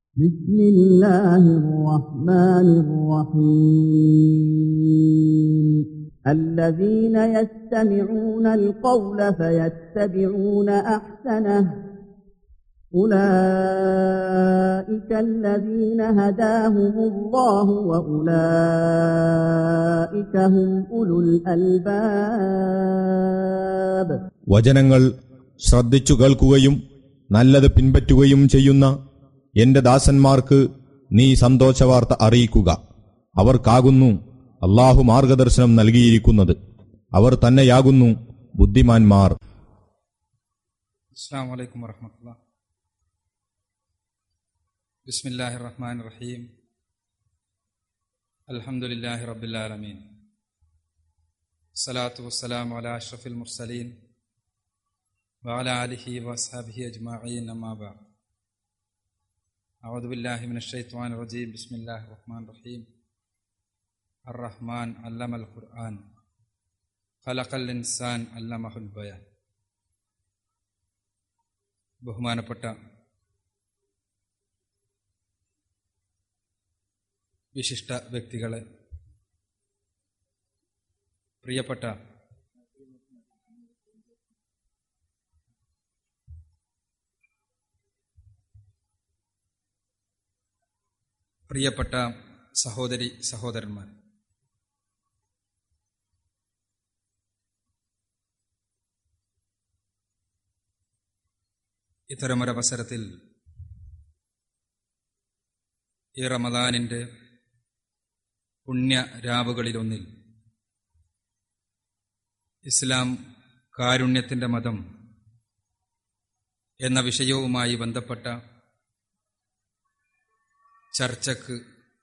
بسم الله الرحمن الرحيم الذين يستمعون القول فيتبعون أحسنه أولئك الذين هداهم الله وأولئك هم أولو الألباب വചനങ്ങൾ ശ്രദ്ധിച്ചു കേൾക്കുകയും നല്ലത് പിൻപറ്റുകയും ചെയ്യുന്ന എന്റെ ദാസന്മാർക്ക് നീ സന്തോഷവാർത്ത അറിയിക്കുക അവർക്കാകുന്നു അള്ളാഹു മാർഗദർശനം നൽകിയിരിക്കുന്നത് അവർ തന്നെയാകുന്നു ബുദ്ധിമാന്മാർ അസ്സാം വലൈക്കും വർഹമത്തുള്ള ബിസ്മില്ലാഹി റഹ്മാൻ റഹീം അൽഹംദുലില്ലാഹി റബ്ബില്ലാലമീൻ സലാത്തു വസ്സലാം അല അഷ്റഫിൽ മുർസലീൻ വഅല ആലിഹി വസ്ഹാബിഹി അജ്മഈൻ അമ്മാ ബഅദ് അഊദു ബില്ലാഹി മിനശ് ശൈത്വാനിർ റജീം ബിസ്മില്ലാഹിർ റഹ്മാനിർ റഹീം അർ-റഹ്മാൻ അല്ലമൽ ഖുർആൻ ഖലഖൽ ഇൻസാൻ അല്ലമഹുൽ ബയാൻ ബഹുമാനപ്പെട്ട വിശിഷ്ട വ്യക്തികളെ പ്രിയപ്പെട്ട പ്രിയപ്പെട്ട സഹോദരി സഹോദരന്മാർ ഇത്തരമൊരവസരത്തിൽ ഈ റമദാനിൻ്റെ പുണ്യ രാവുകളിലൊന്നിൽ ഇസ്ലാം കാരുണ്യത്തിൻ്റെ മതം എന്ന വിഷയവുമായി ബന്ധപ്പെട്ട ചർച്ചക്ക്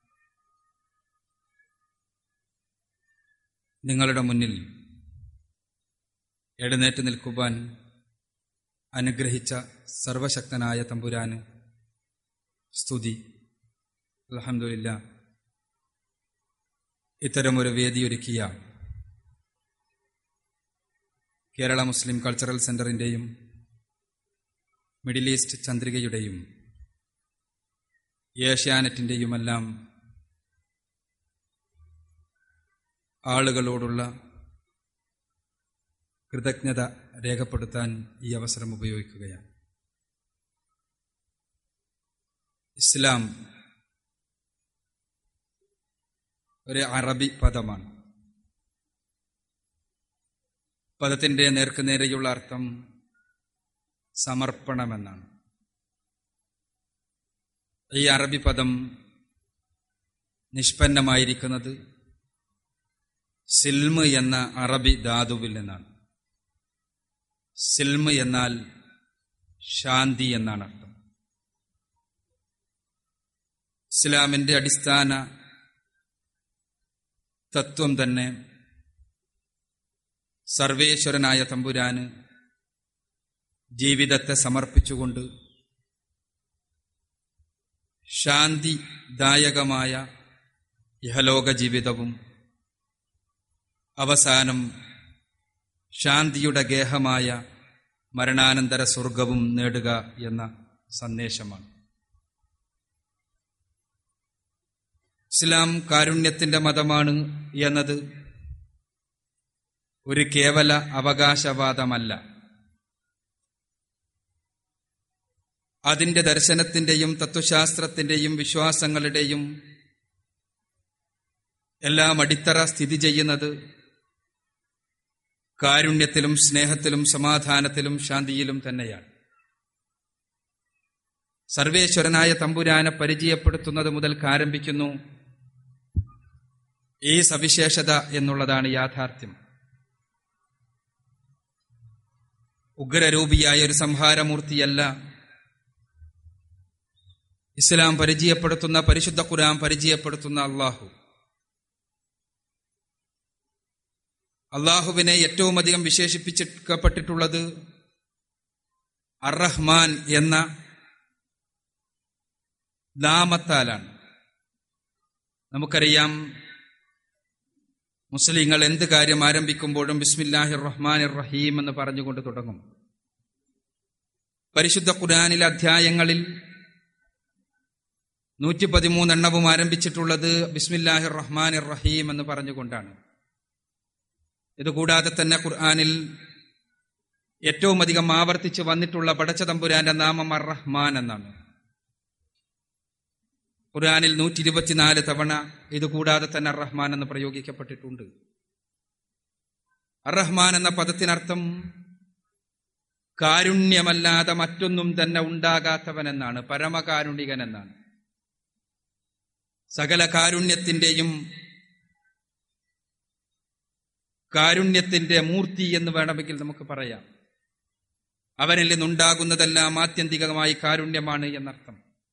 നിങ്ങളുടെ മുന്നിൽ എഴുന്നേറ്റ് നിൽക്കുവാൻ അനുഗ്രഹിച്ച സർവശക്തനായ തമ്പുരാന് സ്തുതി അലഹമില്ല ഇത്തരമൊരു വേദിയൊരുക്കിയ കേരള മുസ്ലിം കൾച്ചറൽ സെന്ററിൻ്റെയും മിഡിൽ ഈസ്റ്റ് ചന്ദ്രികയുടെയും ഏഷ്യാനെറ്റിൻ്റെയുമെല്ലാം ആളുകളോടുള്ള കൃതജ്ഞത രേഖപ്പെടുത്താൻ ഈ അവസരം ഉപയോഗിക്കുകയാണ് ഇസ്ലാം ഒരു അറബി പദമാണ് പദത്തിന്റെ നേർക്കുനേരെയുള്ള അർത്ഥം സമർപ്പണമെന്നാണ് ഈ അറബി പദം നിഷ്പന്നമായിരിക്കുന്നത് സിൽമ് എന്ന അറബി ധാതുവിൽ നിന്നാണ് സിൽമ് എന്നാൽ ശാന്തി എന്നാണ് അർത്ഥം ഇസ്ലാമിന്റെ അടിസ്ഥാന തത്വം തന്നെ സർവേശ്വരനായ തമ്പുരാന് ജീവിതത്തെ സമർപ്പിച്ചുകൊണ്ട് ശാന്തിദായകമായ ഇഹലോക ജീവിതവും അവസാനം ശാന്തിയുടെ ഗേഹമായ മരണാനന്തര സ്വർഗവും നേടുക എന്ന സന്ദേശമാണ് ഇസ്ലാം കാരുണ്യത്തിന്റെ മതമാണ് എന്നത് ഒരു കേവല അവകാശവാദമല്ല അതിന്റെ ദർശനത്തിന്റെയും തത്വശാസ്ത്രത്തിന്റെയും വിശ്വാസങ്ങളുടെയും എല്ലാം അടിത്തറ സ്ഥിതി ചെയ്യുന്നത് കാരുണ്യത്തിലും സ്നേഹത്തിലും സമാധാനത്തിലും ശാന്തിയിലും തന്നെയാണ് സർവേശ്വരനായ തമ്പുരാനെ പരിചയപ്പെടുത്തുന്നത് മുതൽക്ക് ആരംഭിക്കുന്നു ഈ സവിശേഷത എന്നുള്ളതാണ് യാഥാർത്ഥ്യം ഉഗ്രരൂപിയായ ഒരു സംഹാരമൂർത്തിയല്ല ഇസ്ലാം പരിചയപ്പെടുത്തുന്ന പരിശുദ്ധ ഖുരാൻ പരിചയപ്പെടുത്തുന്ന അള്ളാഹു അള്ളാഹുവിനെ ഏറ്റവും അധികം വിശേഷിപ്പിക്കപ്പെട്ടിട്ടുള്ളത് അറഹ്മാൻ എന്ന നാമത്താലാണ് നമുക്കറിയാം മുസ്ലിങ്ങൾ എന്ത് കാര്യം ആരംഭിക്കുമ്പോഴും ബിസ്മില്ലാഹിർ റഹ്മാൻ റഹീം എന്ന് പറഞ്ഞുകൊണ്ട് തുടങ്ങും പരിശുദ്ധ ഖുരാനിലെ അധ്യായങ്ങളിൽ നൂറ്റി പതിമൂന്നെണ്ണവും ആരംഭിച്ചിട്ടുള്ളത് ബിസ്മില്ലാഹിർ റഹ്മാനിർ റഹീം എന്ന് പറഞ്ഞുകൊണ്ടാണ് ഇതുകൂടാതെ തന്നെ ഖുർആാനിൽ ഏറ്റവും അധികം ആവർത്തിച്ച് വന്നിട്ടുള്ള പടച്ചതമ്പുരാന്റെ നാമം അർ റഹ്മാൻ എന്നാണ് ഖുർആാനിൽ നൂറ്റി ഇരുപത്തിനാല് തവണ ഇതുകൂടാതെ തന്നെ അർ റഹ്മാൻ എന്ന് പ്രയോഗിക്കപ്പെട്ടിട്ടുണ്ട് അർ റഹ്മാൻ എന്ന പദത്തിനർത്ഥം കാരുണ്യമല്ലാതെ മറ്റൊന്നും തന്നെ ഉണ്ടാകാത്തവൻ എന്നാണ് പരമകാരുണികൻ എന്നാണ് സകല കാരുണ്യത്തിന്റെയും കാരുണ്യത്തിന്റെ മൂർത്തി എന്ന് വേണമെങ്കിൽ നമുക്ക് പറയാം അവനിൽ നിന്നുണ്ടാകുന്നതെല്ലാം ആത്യന്തികമായി കാരുണ്യമാണ് എന്നർത്ഥം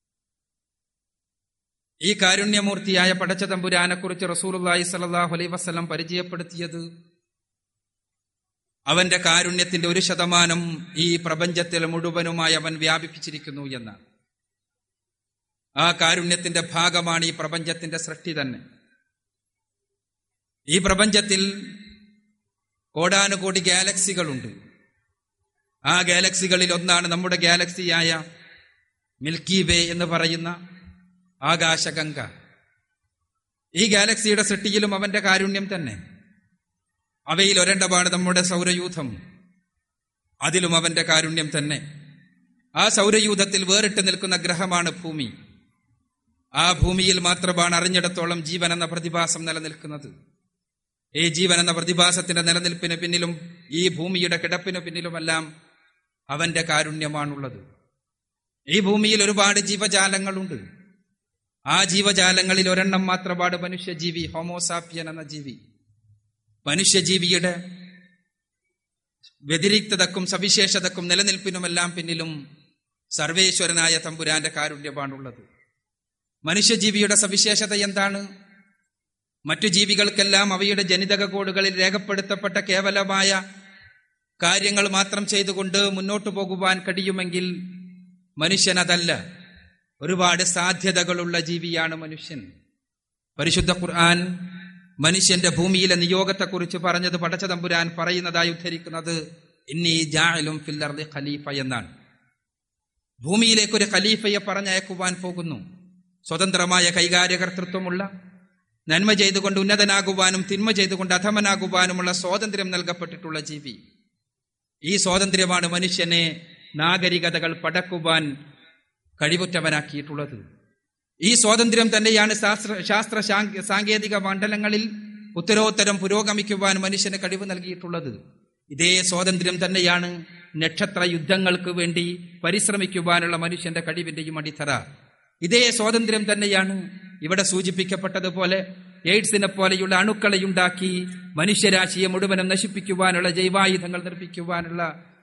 ഈ കാരുണ്യമൂർത്തിയായ പടച്ചതമ്പുരാനെ കുറിച്ച് റസൂലുള്ളാഹി സ്വല്ലല്ലാഹു അലൈഹി വസല്ലം പരിചയപ്പെടുത്തിയത് അവന്റെ കാരുണ്യത്തിന്റെ ഒരു ശതമാനം ഈ പ്രപഞ്ചത്തിൽ മുഴുവനുമായി അവൻ വ്യാപിപ്പിച്ചിരിക്കുന്നു എന്നാണ് ആ കാരുണ്യത്തിന്റെ ഭാഗമാണ് ഈ പ്രപഞ്ചത്തിന്റെ സൃഷ്ടി തന്നെ ഈ പ്രപഞ്ചത്തിൽ കോടാനുകോടി ഗാലക്സികളുണ്ട് ആ ഗാലക്സികളിൽ ഒന്നാണ് നമ്മുടെ ഗാലക്സിയായ മിൽക്കി വേ എന്ന് പറയുന്ന ആകാശഗംഗ ഈ ഗാലക്സിയുടെ സൃഷ്ടിയിലും അവന്റെ കാരുണ്യം തന്നെ അവയിൽ ഒരെണ്ണമാണ് നമ്മുടെ സൗരയൂഥം അതിലും അവന്റെ കാരുണ്യം തന്നെ ആ സൗരയൂഥത്തിൽ വേറിട്ട് നിൽക്കുന്ന ഗ്രഹമാണ് ഭൂമി ആ ഭൂമിയിൽ മാത്രമാണ് അറിഞ്ഞിടത്തോളം ജീവൻ എന്ന പ്രതിഭാസം നിലനിൽക്കുന്നത് ഈ ജീവൻ എന്ന പ്രതിഭാസത്തിന്റെ നിലനിൽപ്പിന് പിന്നിലും ഈ ഭൂമിയുടെ കിടപ്പിന് പിന്നിലുമെല്ലാം അവന്റെ കാരുണ്യമാണുള്ളത് ഈ ഭൂമിയിൽ ഒരുപാട് ജീവജാലങ്ങളുണ്ട് ആ ജീവജാലങ്ങളിൽ ഒരെണ്ണം മാത്രമാണ് മനുഷ്യജീവി ഹോമോസാപ്പിയൻ എന്ന ജീവി മനുഷ്യജീവിയുടെ വ്യതിരിക്തതക്കും സവിശേഷതക്കും നിലനിൽപ്പിനുമെല്ലാം പിന്നിലും സർവേശ്വരനായ തമ്പുരാന്റെ കാരുണ്യമാണുള്ളത് മനുഷ്യജീവിയുടെ സവിശേഷത എന്താണ് മറ്റു ജീവികൾക്കെല്ലാം അവയുടെ ജനിതക കോഡുകളിൽ രേഖപ്പെടുത്തപ്പെട്ട കേവലമായ കാര്യങ്ങൾ മാത്രം ചെയ്തുകൊണ്ട് മുന്നോട്ടു പോകുവാൻ കഴിയുമെങ്കിൽ മനുഷ്യൻ അതല്ല ഒരുപാട് സാധ്യതകളുള്ള ജീവിയാണ് മനുഷ്യൻ പരിശുദ്ധ ഖുർആൻ മനുഷ്യന്റെ ഭൂമിയിലെ നിയോഗത്തെക്കുറിച്ച് പറഞ്ഞത് പടച്ചതമ്പുരാൻ പറയുന്നതായി ഉദ്ധരിക്കുന്നത് ഇന്നി ജാലും ഫില്ലർദി ഖലീഫ എന്നാണ് ഭൂമിയിലേക്ക് ഒരു ഖലീഫയെ പറഞ്ഞയക്കുവാൻ പോകുന്നു സ്വതന്ത്രമായ കൈകാര്യകർത്തൃത്വമുള്ള നന്മ ചെയ്തുകൊണ്ട് ഉന്നതനാകുവാനും തിന്മ ചെയ്തുകൊണ്ട് അധമനാകുവാനുമുള്ള സ്വാതന്ത്ര്യം നൽകപ്പെട്ടിട്ടുള്ള ജീവി ഈ സ്വാതന്ത്ര്യമാണ് മനുഷ്യനെ നാഗരികതകൾ പടക്കുവാൻ കഴിവുറ്റവനാക്കിയിട്ടുള്ളത് ഈ സ്വാതന്ത്ര്യം തന്നെയാണ് ശാസ്ത്ര ശാസ്ത്ര സാങ്കേതിക മണ്ഡലങ്ങളിൽ ഉത്തരോത്തരം പുരോഗമിക്കുവാൻ മനുഷ്യന് കഴിവ് നൽകിയിട്ടുള്ളത് ഇതേ സ്വാതന്ത്ര്യം തന്നെയാണ് നക്ഷത്ര യുദ്ധങ്ങൾക്ക് വേണ്ടി പരിശ്രമിക്കുവാനുള്ള മനുഷ്യന്റെ കഴിവിന്റെയും അടിത്തറ ഇതേ സ്വാതന്ത്ര്യം തന്നെയാണ് ഇവിടെ സൂചിപ്പിക്കപ്പെട്ടതുപോലെ എയ്ഡ്സിനെ പോലെയുള്ള അണുക്കളെയുണ്ടാക്കി മനുഷ്യരാശിയെ മുഴുവനും നശിപ്പിക്കുവാനുള്ള ജൈവായുധങ്ങൾ നിർമ്മിക്കുവാനുള്ള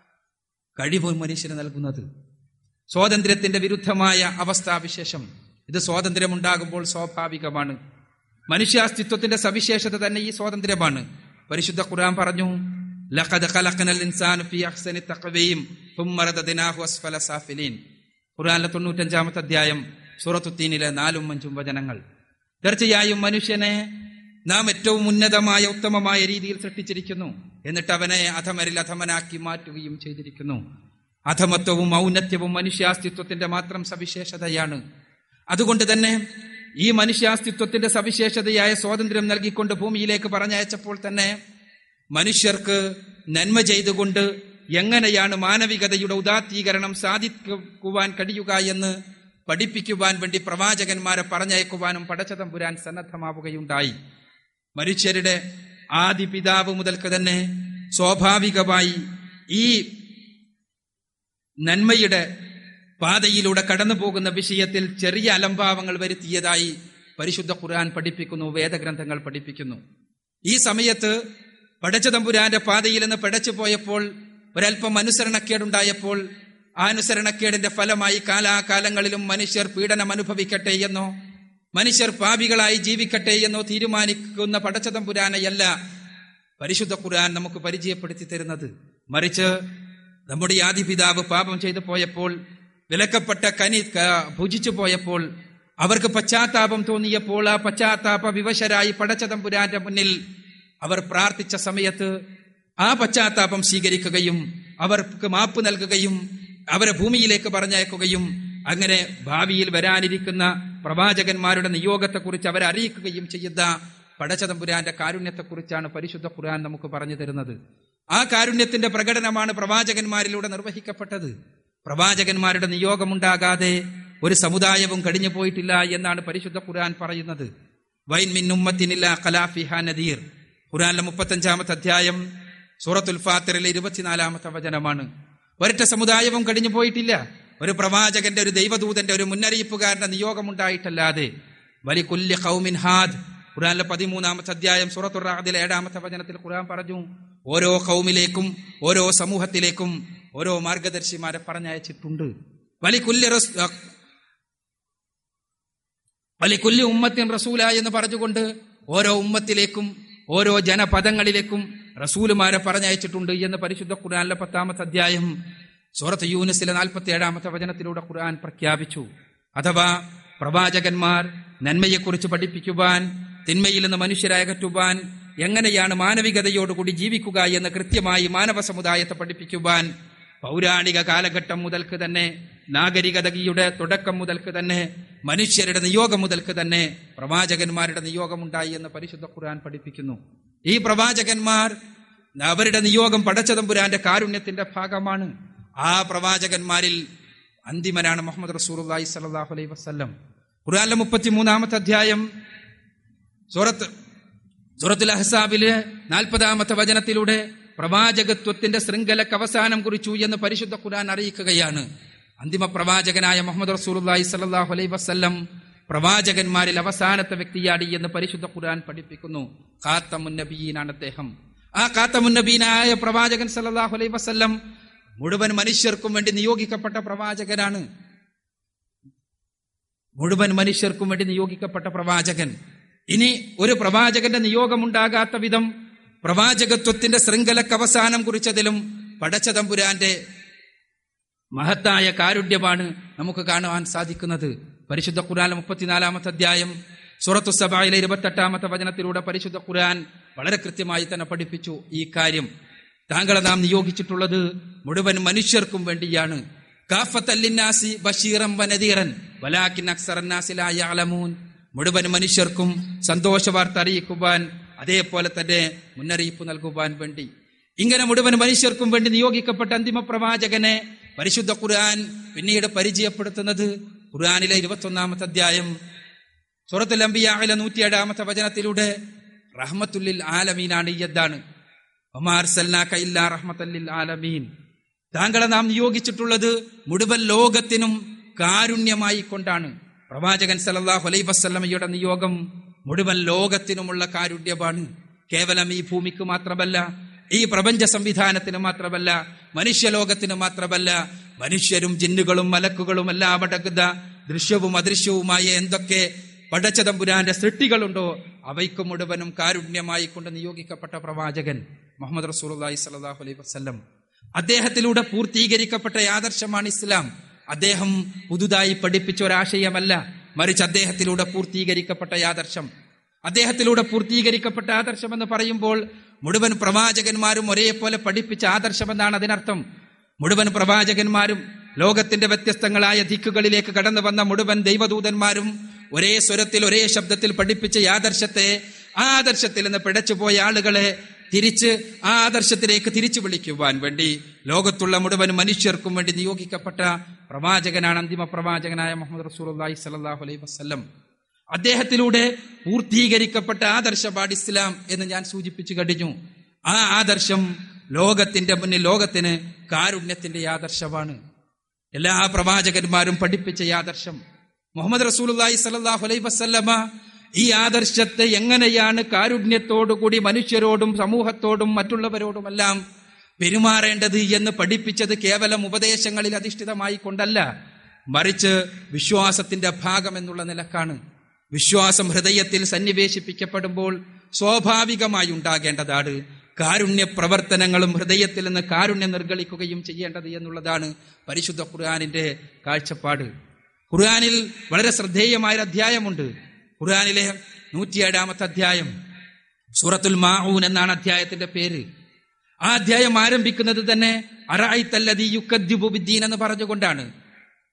കഴിവ് മനുഷ്യന് നൽകുന്നത് സ്വാതന്ത്ര്യത്തിന്റെ വിരുദ്ധമായ അവസ്ഥാവിശേഷം ഇത് സ്വാതന്ത്ര്യമുണ്ടാകുമ്പോൾ സ്വാഭാവികമാണ് മനുഷ്യാസ്തിത്വത്തിന്റെ സവിശേഷത തന്നെ ഈ സ്വാതന്ത്ര്യമാണ് പരിശുദ്ധ ഖുർആൻ പറഞ്ഞു ലഖദ് ഖലഖനൽ ഇൻസാന ഫീ അഹ്സനി തഖ്വീം തുമ്മ റദദ്നാഹു അസ്ഫല സാഫിലീൻ ഖുർആനിലെ തൊണ്ണൂറ്റഞ്ചാമത്തെ അധ്യായം സൂറത്തുത്തീനിലെ നാലും അഞ്ചും വചനങ്ങൾ തീർച്ചയായും മനുഷ്യനെ നാം ഏറ്റവും ഉന്നതമായ ഉത്തമമായ രീതിയിൽ സൃഷ്ടിച്ചിരിക്കുന്നു എന്നിട്ട് അവനെ അധമരിൽ അധമനാക്കി മാറ്റുകയും ചെയ്തിരിക്കുന്നു അധമത്വവും ഔന്നത്യവും മനുഷ്യാസ്തിത്വത്തിന്റെ മാത്രം സവിശേഷതയാണ് അതുകൊണ്ട് തന്നെ ഈ മനുഷ്യാസ്തിത്വത്തിന്റെ സവിശേഷതയായ സ്വാതന്ത്ര്യം നൽകിക്കൊണ്ട് ഭൂമിയിലേക്ക് പറഞ്ഞയച്ചപ്പോൾ തന്നെ മനുഷ്യർക്ക് നന്മ ചെയ്തുകൊണ്ട് എങ്ങനെയാണ് മാനവികതയുടെ ഉദാത്തീകരണം സാധിക്കുവാൻ കഴിയുക എന്ന് പഠിപ്പിക്കുവാൻ വേണ്ടി പ്രവാചകന്മാരെ പറഞ്ഞയക്കുവാനും പടച്ചതമ്പുരാൻ സന്നദ്ധമാവുകയുണ്ടായി മനുഷ്യരുടെ ആദി പിതാവ് മുതൽക്ക് തന്നെ സ്വാഭാവികമായി ഈ നന്മയുടെ പാതയിലൂടെ കടന്നു പോകുന്ന വിഷയത്തിൽ ചെറിയ അലംഭാവങ്ങൾ വരുത്തിയതായി പരിശുദ്ധ ഖുർആൻ പഠിപ്പിക്കുന്നു വേദഗ്രന്ഥങ്ങൾ പഠിപ്പിക്കുന്നു ഈ സമയത്ത് പടച്ചതമ്പുരാന്റെ പാതയിൽ നിന്ന് പിടച്ചു പോയപ്പോൾ ഒരല്പം അനുസരണക്കേടുണ്ടായപ്പോൾ ആ അനുസരണക്കേടിന്റെ ഫലമായി കാലാകാലങ്ങളിലും മനുഷ്യർ പീഡനം അനുഭവിക്കട്ടെ എന്നോ മനുഷ്യർ പാപികളായി ജീവിക്കട്ടെ എന്നോ തീരുമാനിക്കുന്ന പടച്ചതമ്പുരാനെയല്ല പരിശുദ്ധ ഖുർആൻ നമുക്ക് പരിചയപ്പെടുത്തി തരുന്നത് മറിച്ച് നമ്മുടെ ആദിപിതാവ് പാപം ചെയ്തു പോയപ്പോൾ വിലക്കപ്പെട്ട കനി ഭുജിച്ചു പോയപ്പോൾ അവർക്ക് പശ്ചാത്താപം തോന്നിയപ്പോൾ ആ പശ്ചാത്താപ വിവശരായി പടച്ചതമ്പുരാന്റെ മുന്നിൽ അവർ പ്രാർത്ഥിച്ച സമയത്ത് ആ പശ്ചാത്താപം സ്വീകരിക്കുകയും അവർക്ക് മാപ്പ് നൽകുകയും അവരെ ഭൂമിയിലേക്ക് പറഞ്ഞയക്കുകയും അങ്ങനെ ഭാവിയിൽ വരാനിരിക്കുന്ന പ്രവാചകന്മാരുടെ നിയോഗത്തെക്കുറിച്ച് അവരെ അറിയിക്കുകയും ചെയ്യുന്ന പടച്ചതമ്പുരാന്റെ കാരുണ്യത്തെക്കുറിച്ചാണ് പരിശുദ്ധ ഖുർആൻ നമുക്ക് പറഞ്ഞു തരുന്നത് ആ കാരുണ്യത്തിന്റെ പ്രകടനമാണ് പ്രവാചകന്മാരിലൂടെ നിർവഹിക്കപ്പെട്ടത് പ്രവാചകന്മാരുടെ നിയോഗമുണ്ടാകാതെ ഒരു സമുദായവും കഴിഞ്ഞു പോയിട്ടില്ല എന്നാണ് പരിശുദ്ധ ഖുർആൻ പറയുന്നത് വൈൻ മിൻ ഉമ്മത്തിനില്ല ഖലാഫിഹ നദീർ ഖുർആനിലെ മുപ്പത്തഞ്ചാമത്തെ അധ്യായം സൂറത്തുൽ ഫാത്തിറിലെ ഇരുപത്തിനാലാമത്തെ വചനമാണ് ഒരൊറ്റ സമുദായവും കഴിഞ്ഞു പോയിട്ടില്ല ഒരു പ്രവാചകന്റെ ഒരു ദൈവദൂതന്റെ ഒരു മുന്നറിയിപ്പുകാരന്റെ നിയോഗമുണ്ടായിട്ടല്ലാതെ വലി കുല്യ ഖൗമിൻ ഹാദ് ഖുർആനിലെ പതിമൂന്നാമത്തെ അധ്യായം സൂറത്തുർ റാദിലെ ഏഴാമത്തെ വചനത്തിൽ ഖുർആൻ പറഞ്ഞു ഓരോ കൗമിലേക്കും ഓരോ സമൂഹത്തിലേക്കും ഓരോ മാർഗദർശിമാരെ പറഞ്ഞയച്ചിട്ടുണ്ട് വലി കുല്യ റസ്- വലി കുല്യ ഉമ്മത്തിൻ റസൂല എന്ന് പറഞ്ഞുകൊണ്ട് ഓരോ ഉമ്മത്തിലേക്കും ഓരോ ജനപദങ്ങളിലേക്കും റസൂലുമാരെ പറഞ്ഞയച്ചിട്ടുണ്ട് എന്ന് പരിശുദ്ധ ഖുർആനിലെ പത്താമത്തെ അധ്യായം സൂറത്ത് യൂനിസിലെ നാൽപ്പത്തി ഏഴാമത്തെ വചനത്തിലൂടെ ഖുർആൻ പ്രഖ്യാപിച്ചു അഥവാ പ്രവാചകന്മാർ നന്മയെക്കുറിച്ച് പഠിപ്പിക്കുവാൻ തിന്മയിൽ നിന്ന് മനുഷ്യരെ അകറ്റുവാൻ എങ്ങനെയാണ് മാനവികതയോടുകൂടി ജീവിക്കുക എന്ന് കൃത്യമായി മാനവ സമുദായത്തെ പഠിപ്പിക്കുവാൻ പൗരാണിക കാലഘട്ടം മുതൽക്ക് തന്നെ നാഗരികതയുടെ തുടക്കം മുതൽക്ക് തന്നെ മനുഷ്യരുടെ നിയോഗം മുതൽക്ക് തന്നെ പ്രവാചകന്മാരുടെ നിയോഗമുണ്ടായി എന്ന് പരിശുദ്ധ ഖുർആൻ പഠിപ്പിക്കുന്നു ഈ പ്രവാചകന്മാർ അവരുടെ നിയോഗം പടച്ചതമ്പുരാന്റെ കാരുണ്യത്തിന്റെ ഭാഗമാണ് ആ പ്രവാചകന്മാരിൽ അന്തിമനാണ് മുഹമ്മദ് റസൂലുള്ളാഹി സ്വല്ലല്ലാഹു അലൈഹി വസല്ലം ഖുർആനിലെ മുപ്പത്തിമൂന്നാമത്തെ അധ്യായം സൂറത്ത് സൂറത്തുൽ അഹ്സാബിലെ നാൽപ്പതാമത്തെ വചനത്തിലൂടെ പ്രവാചകത്വത്തിന്റെ ശൃംഖലക്ക് അവസാനം കുറിച്ചു എന്ന് പരിശുദ്ധ ഖുർആൻ അറിയിക്കുകയാണ് അന്തിമ പ്രവാചകനായ മുഹമ്മദ് റസൂലുള്ളാഹി സ്വല്ലല്ലാഹു അലൈഹി വസല്ലം പ്രവാചകന്മാരിൽ അവസാനത്തെ വ്യക്തിയാടി എന്ന് പരിശുദ്ധ ഖുർആൻ പഠിപ്പിക്കുന്നു ഖാത്തമുൻ നബിയീനാണ് അദ്ദേഹം ആ ഖാത്തമുൻ നബീനായ പ്രവാചകൻ സല്ലല്ലാഹു അലൈഹി വസല്ലം മുഴുവൻ മനുഷ്യർക്കും വേണ്ടി നിയോഗിക്കപ്പെട്ട പ്രവാചകനാണ് മുഴുവൻ മനുഷ്യർക്കും വേണ്ടി നിയോഗിക്കപ്പെട്ട പ്രവാചകൻ ഇനി ഒരു പ്രവാചകന്റെ നിയോഗമുണ്ടാകാത്ത വിധം പ്രവാചകത്വത്തിന്റെ ശൃംഖലക്ക് അവസാനം കുറിച്ചതിലും പടച്ചതമ്പുരാന്റെ മഹത്തായ കാരുണ്യമാണ് നമുക്ക് കാണുവാൻ സാധിക്കുന്നത് പരിശുദ്ധ ഖുർആൻ മുപ്പത്തിനാലാമത്തെ അധ്യായം സൂറത്തു സബായിലെ ഇരുപത്തെട്ടാമത്തെ വചനത്തിലൂടെ പരിശുദ്ധ ഖുർആൻ വളരെ കൃത്യമായി തന്നെ പഠിപ്പിച്ചു ഈ കാര്യം താങ്കളെ നാം നിയോഗിച്ചിട്ടുള്ളത് മുഴുവൻ മനുഷ്യർക്കും വേണ്ടിയാണ് കാഫത്തല്ലിന്നാസി ബഷീറം വനദീറൻ വലാക്കിൻ അക്സറന്നാസിലായ അലമൂൻ മുഴുവൻ മനുഷ്യർക്കും സന്തോഷ വാർത്ത അറിയിക്കുവാൻ അതേപോലെ തന്നെ മുന്നറിയിപ്പ് നൽകുവാൻ വേണ്ടി ഇങ്ങനെ മുഴുവൻ മനുഷ്യർക്കും വേണ്ടി നിയോഗിക്കപ്പെട്ട അന്തിമ പ്രവാചകനെ പരിശുദ്ധ ഖുർആൻ പിന്നീട് പരിചയപ്പെടുത്തുന്നത് ഖുർആനിലെ ഇരുപത്തൊന്നാമത്തെ അധ്യായം സൂറത്തുൽ അംബിയാവിലെ നൂറ്റിയേഴാമത്തെ വചനത്തിലൂടെ റഹ്മത്തുല്ലിൽ ആലമീനാണ് ഈ യദ്ദാണ് ഒമാർ സല്ലാക്ക ഇല്ലാ റഹ്മത്തല്ലിൽ ആലമീൻ താങ്കളെ നാം നിയോഗിച്ചിട്ടുള്ളത് മുഴുവൻ ലോകത്തിനും കാരുണ്യമായി കൊണ്ടാണ് പ്രവാചകൻ സല്ലല്ലാഹു അലൈഹി വസല്ലമയുടെ നിയോഗം മുഴുവൻ ലോകത്തിനുമുള്ള കാരുണ്യമാണ് കേവലം ഈ ഭൂമിക്ക് മാത്രമല്ല ഈ പ്രപഞ്ച സംവിധാനത്തിന് മാത്രമല്ല മനുഷ്യലോകത്തിന് മാത്രമല്ല മനുഷ്യരും ജിന്നുകളും മലക്കുകളും എല്ലാം അടങ്ങുന്ന ദൃശ്യവും അദൃശ്യവുമായ എന്തൊക്കെ പടച്ചതമ്പുരാന്റെ സൃഷ്ടികളുണ്ടോ അവയ്ക്ക് മുഴുവനും കാരുണ്യമായി കൊണ്ട് നിയോഗിക്കപ്പെട്ട പ്രവാചകൻ മുഹമ്മദ് റസൂലുള്ളാഹി സ്വല്ലല്ലാഹു അലൈഹി വസല്ലം അദ്ദേഹത്തിലൂടെ പൂർത്തീകരിക്കപ്പെട്ട ആദർശമാണ് ഇസ്ലാം അദ്ദേഹം പുതുതായി പഠിപ്പിച്ച ഒരാശയമല്ല മറിച്ച് അദ്ദേഹത്തിലൂടെ പൂർത്തീകരിക്കപ്പെട്ട ആദർശം അദ്ദേഹത്തിലൂടെ പൂർത്തീകരിക്കപ്പെട്ട ആദർശം എന്ന് പറയുമ്പോൾ മുഴുവൻ പ്രവാചകന്മാരും ഒരേപോലെ പഠിപ്പിച്ച ആദർശമെന്നാണ് അതിനർത്ഥം മുഴുവൻ പ്രവാചകന്മാരും ലോകത്തിന്റെ വ്യത്യസ്തങ്ങളായ ദിക്കുകളിലേക്ക് കടന്നു വന്ന മുഴുവൻ ദൈവദൂതന്മാരും ഒരേ സ്വരത്തിൽ ഒരേ ശബ്ദത്തിൽ പഠിപ്പിച്ച ഈ ആദർശത്തെ ആ ആദർശത്തിൽ നിന്ന് പിടച്ചുപോയ ആളുകളെ തിരിച്ച് ആ ആദർശത്തിലേക്ക് തിരിച്ചു വിളിക്കുവാൻ വേണ്ടി ലോകത്തുള്ള മുഴുവൻ മനുഷ്യർക്കും വേണ്ടി നിയോഗിക്കപ്പെട്ട പ്രവാചകനാണ് അന്തിമ പ്രവാചകനായ മുഹമ്മദ് റസൂലി സലാഹു അലൈഹി വസ്ലം അദ്ദേഹത്തിലൂടെ പൂർത്തീകരിക്കപ്പെട്ട ആദർശപാട് ഇസ്ലാം എന്ന് ഞാൻ സൂചിപ്പിച്ചു കഴിഞ്ഞു ആ ആദർശം ലോകത്തിന്റെ മുന്നിൽ ലോകത്തിന് കാരുണ്യത്തിന്റെ ആദർശമാണ് എല്ലാ പ്രവാചകന്മാരും പഠിപ്പിച്ച ഈ ആദർശം മുഹമ്മദ് റസൂലി സലാഹു അലൈഹി വസ്ല്ലമ ഈ ആദർശത്തെ എങ്ങനെയാണ് കാരുണ്യത്തോടുകൂടി മനുഷ്യരോടും സമൂഹത്തോടും മറ്റുള്ളവരോടുമെല്ലാം പെരുമാറേണ്ടത് എന്ന് പഠിപ്പിച്ചത് കേവലം ഉപദേശങ്ങളിൽ അധിഷ്ഠിതമായി കൊണ്ടല്ല മറിച്ച് വിശ്വാസത്തിന്റെ ഭാഗം എന്നുള്ള നിലക്കാണ് വിശ്വാസം ഹൃദയത്തിൽ സന്നിവേശിപ്പിക്കപ്പെടുമ്പോൾ സ്വാഭാവികമായി ഉണ്ടാകേണ്ടതാണ് കാരുണ്യ പ്രവർത്തനങ്ങളും ഹൃദയത്തിൽ നിന്ന് കാരുണ്യം നിർഗളിക്കുകയും ചെയ്യേണ്ടത് എന്നുള്ളതാണ് പരിശുദ്ധ ഖുർആാനിന്റെ കാഴ്ചപ്പാട് ഖുർആാനിൽ വളരെ ശ്രദ്ധേയമായ ഒരു അധ്യായമുണ്ട് ഖുർആാനിലെ നൂറ്റിയേഴാമത്തെ അധ്യായം സൂറത്തുൽ മാഊൻ എന്നാണ് അധ്യായത്തിന്റെ പേര് ആ അധ്യായം ആരംഭിക്കുന്നത് തന്നെ അറായിത്തല്ലതി യുക്കദ്യുബുദ്ദീൻ എന്ന് പറഞ്ഞുകൊണ്ടാണ്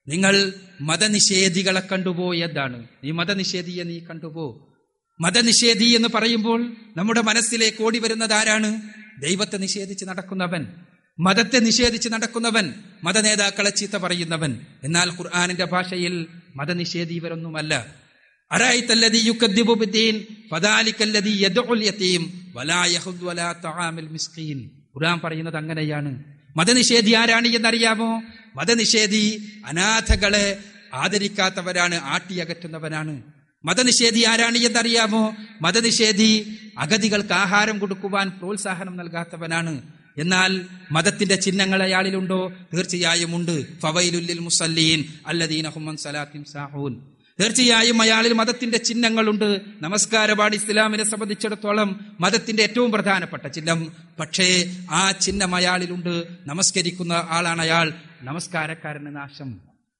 നിങ്ങൾ മതനിഷേധികളെ കണ്ടുപോയതാണ് നീ മതനിഷേധിയെ നീ കണ്ടുപോ മതനിഷേധി എന്ന് പറയുമ്പോൾ നമ്മുടെ മനസ്സിലേക്ക് ഓടി വരുന്നത് ആരാണ് ദൈവത്തെ നിഷേധിച്ച് നടക്കുന്നവൻ മതത്തെ നിഷേധിച്ച് നടക്കുന്നവൻ മതനേതാക്കളെ ചീത്ത പറയുന്നവൻ എന്നാൽ ഖുർആാനിന്റെ ഭാഷയിൽ മതനിഷേധി ഇവരൊന്നുമല്ല അറായിത്തല്ലതി യുക്കദ്ദിബു ബിദ്ദീൻ ഫദാലിക്കല്ലതി യദ്ഉൽ യതീം വലാ യഹുദ് വലാ തആമിൽ മിസ്കീൻ ഖുർആൻ പറയുന്നത് അങ്ങനെയാണ് മതനിഷേധി ആരാണ് എന്നറിയാമോ മതനിഷേധി അനാഥകളെ ആദരിക്കാത്തവരാണ് ആട്ടിയകറ്റുന്നവനാണ് മതനിഷേധി ആരാണ് എന്നറിയാമോ മതനിഷേധി അഗതികൾക്ക് ആഹാരം കൊടുക്കുവാൻ പ്രോത്സാഹനം നൽകാത്തവനാണ് എന്നാൽ മതത്തിന്റെ ചിഹ്നങ്ങൾ അയാളിലുണ്ടോ തീർച്ചയായും ഉണ്ട് ഫവൈലുല്ലിൽ മുസല്ലീൻ അല്ലദീന ഹുമ്മൻ സലാത്തിൻ സാഹൂൻ തീർച്ചയായും അയാളിൽ മതത്തിന്റെ ചിഹ്നങ്ങളുണ്ട് നമസ്കാരപാട് ഇസ്ലാമിനെ സംബന്ധിച്ചിടത്തോളം മതത്തിന്റെ ഏറ്റവും പ്രധാനപ്പെട്ട ചിഹ്നം പക്ഷേ ആ ചിഹ്നം അയാളിലുണ്ട് നമസ്കരിക്കുന്ന ആളാണ് അയാൾ നമസ്കാരക്കാരന് നാശം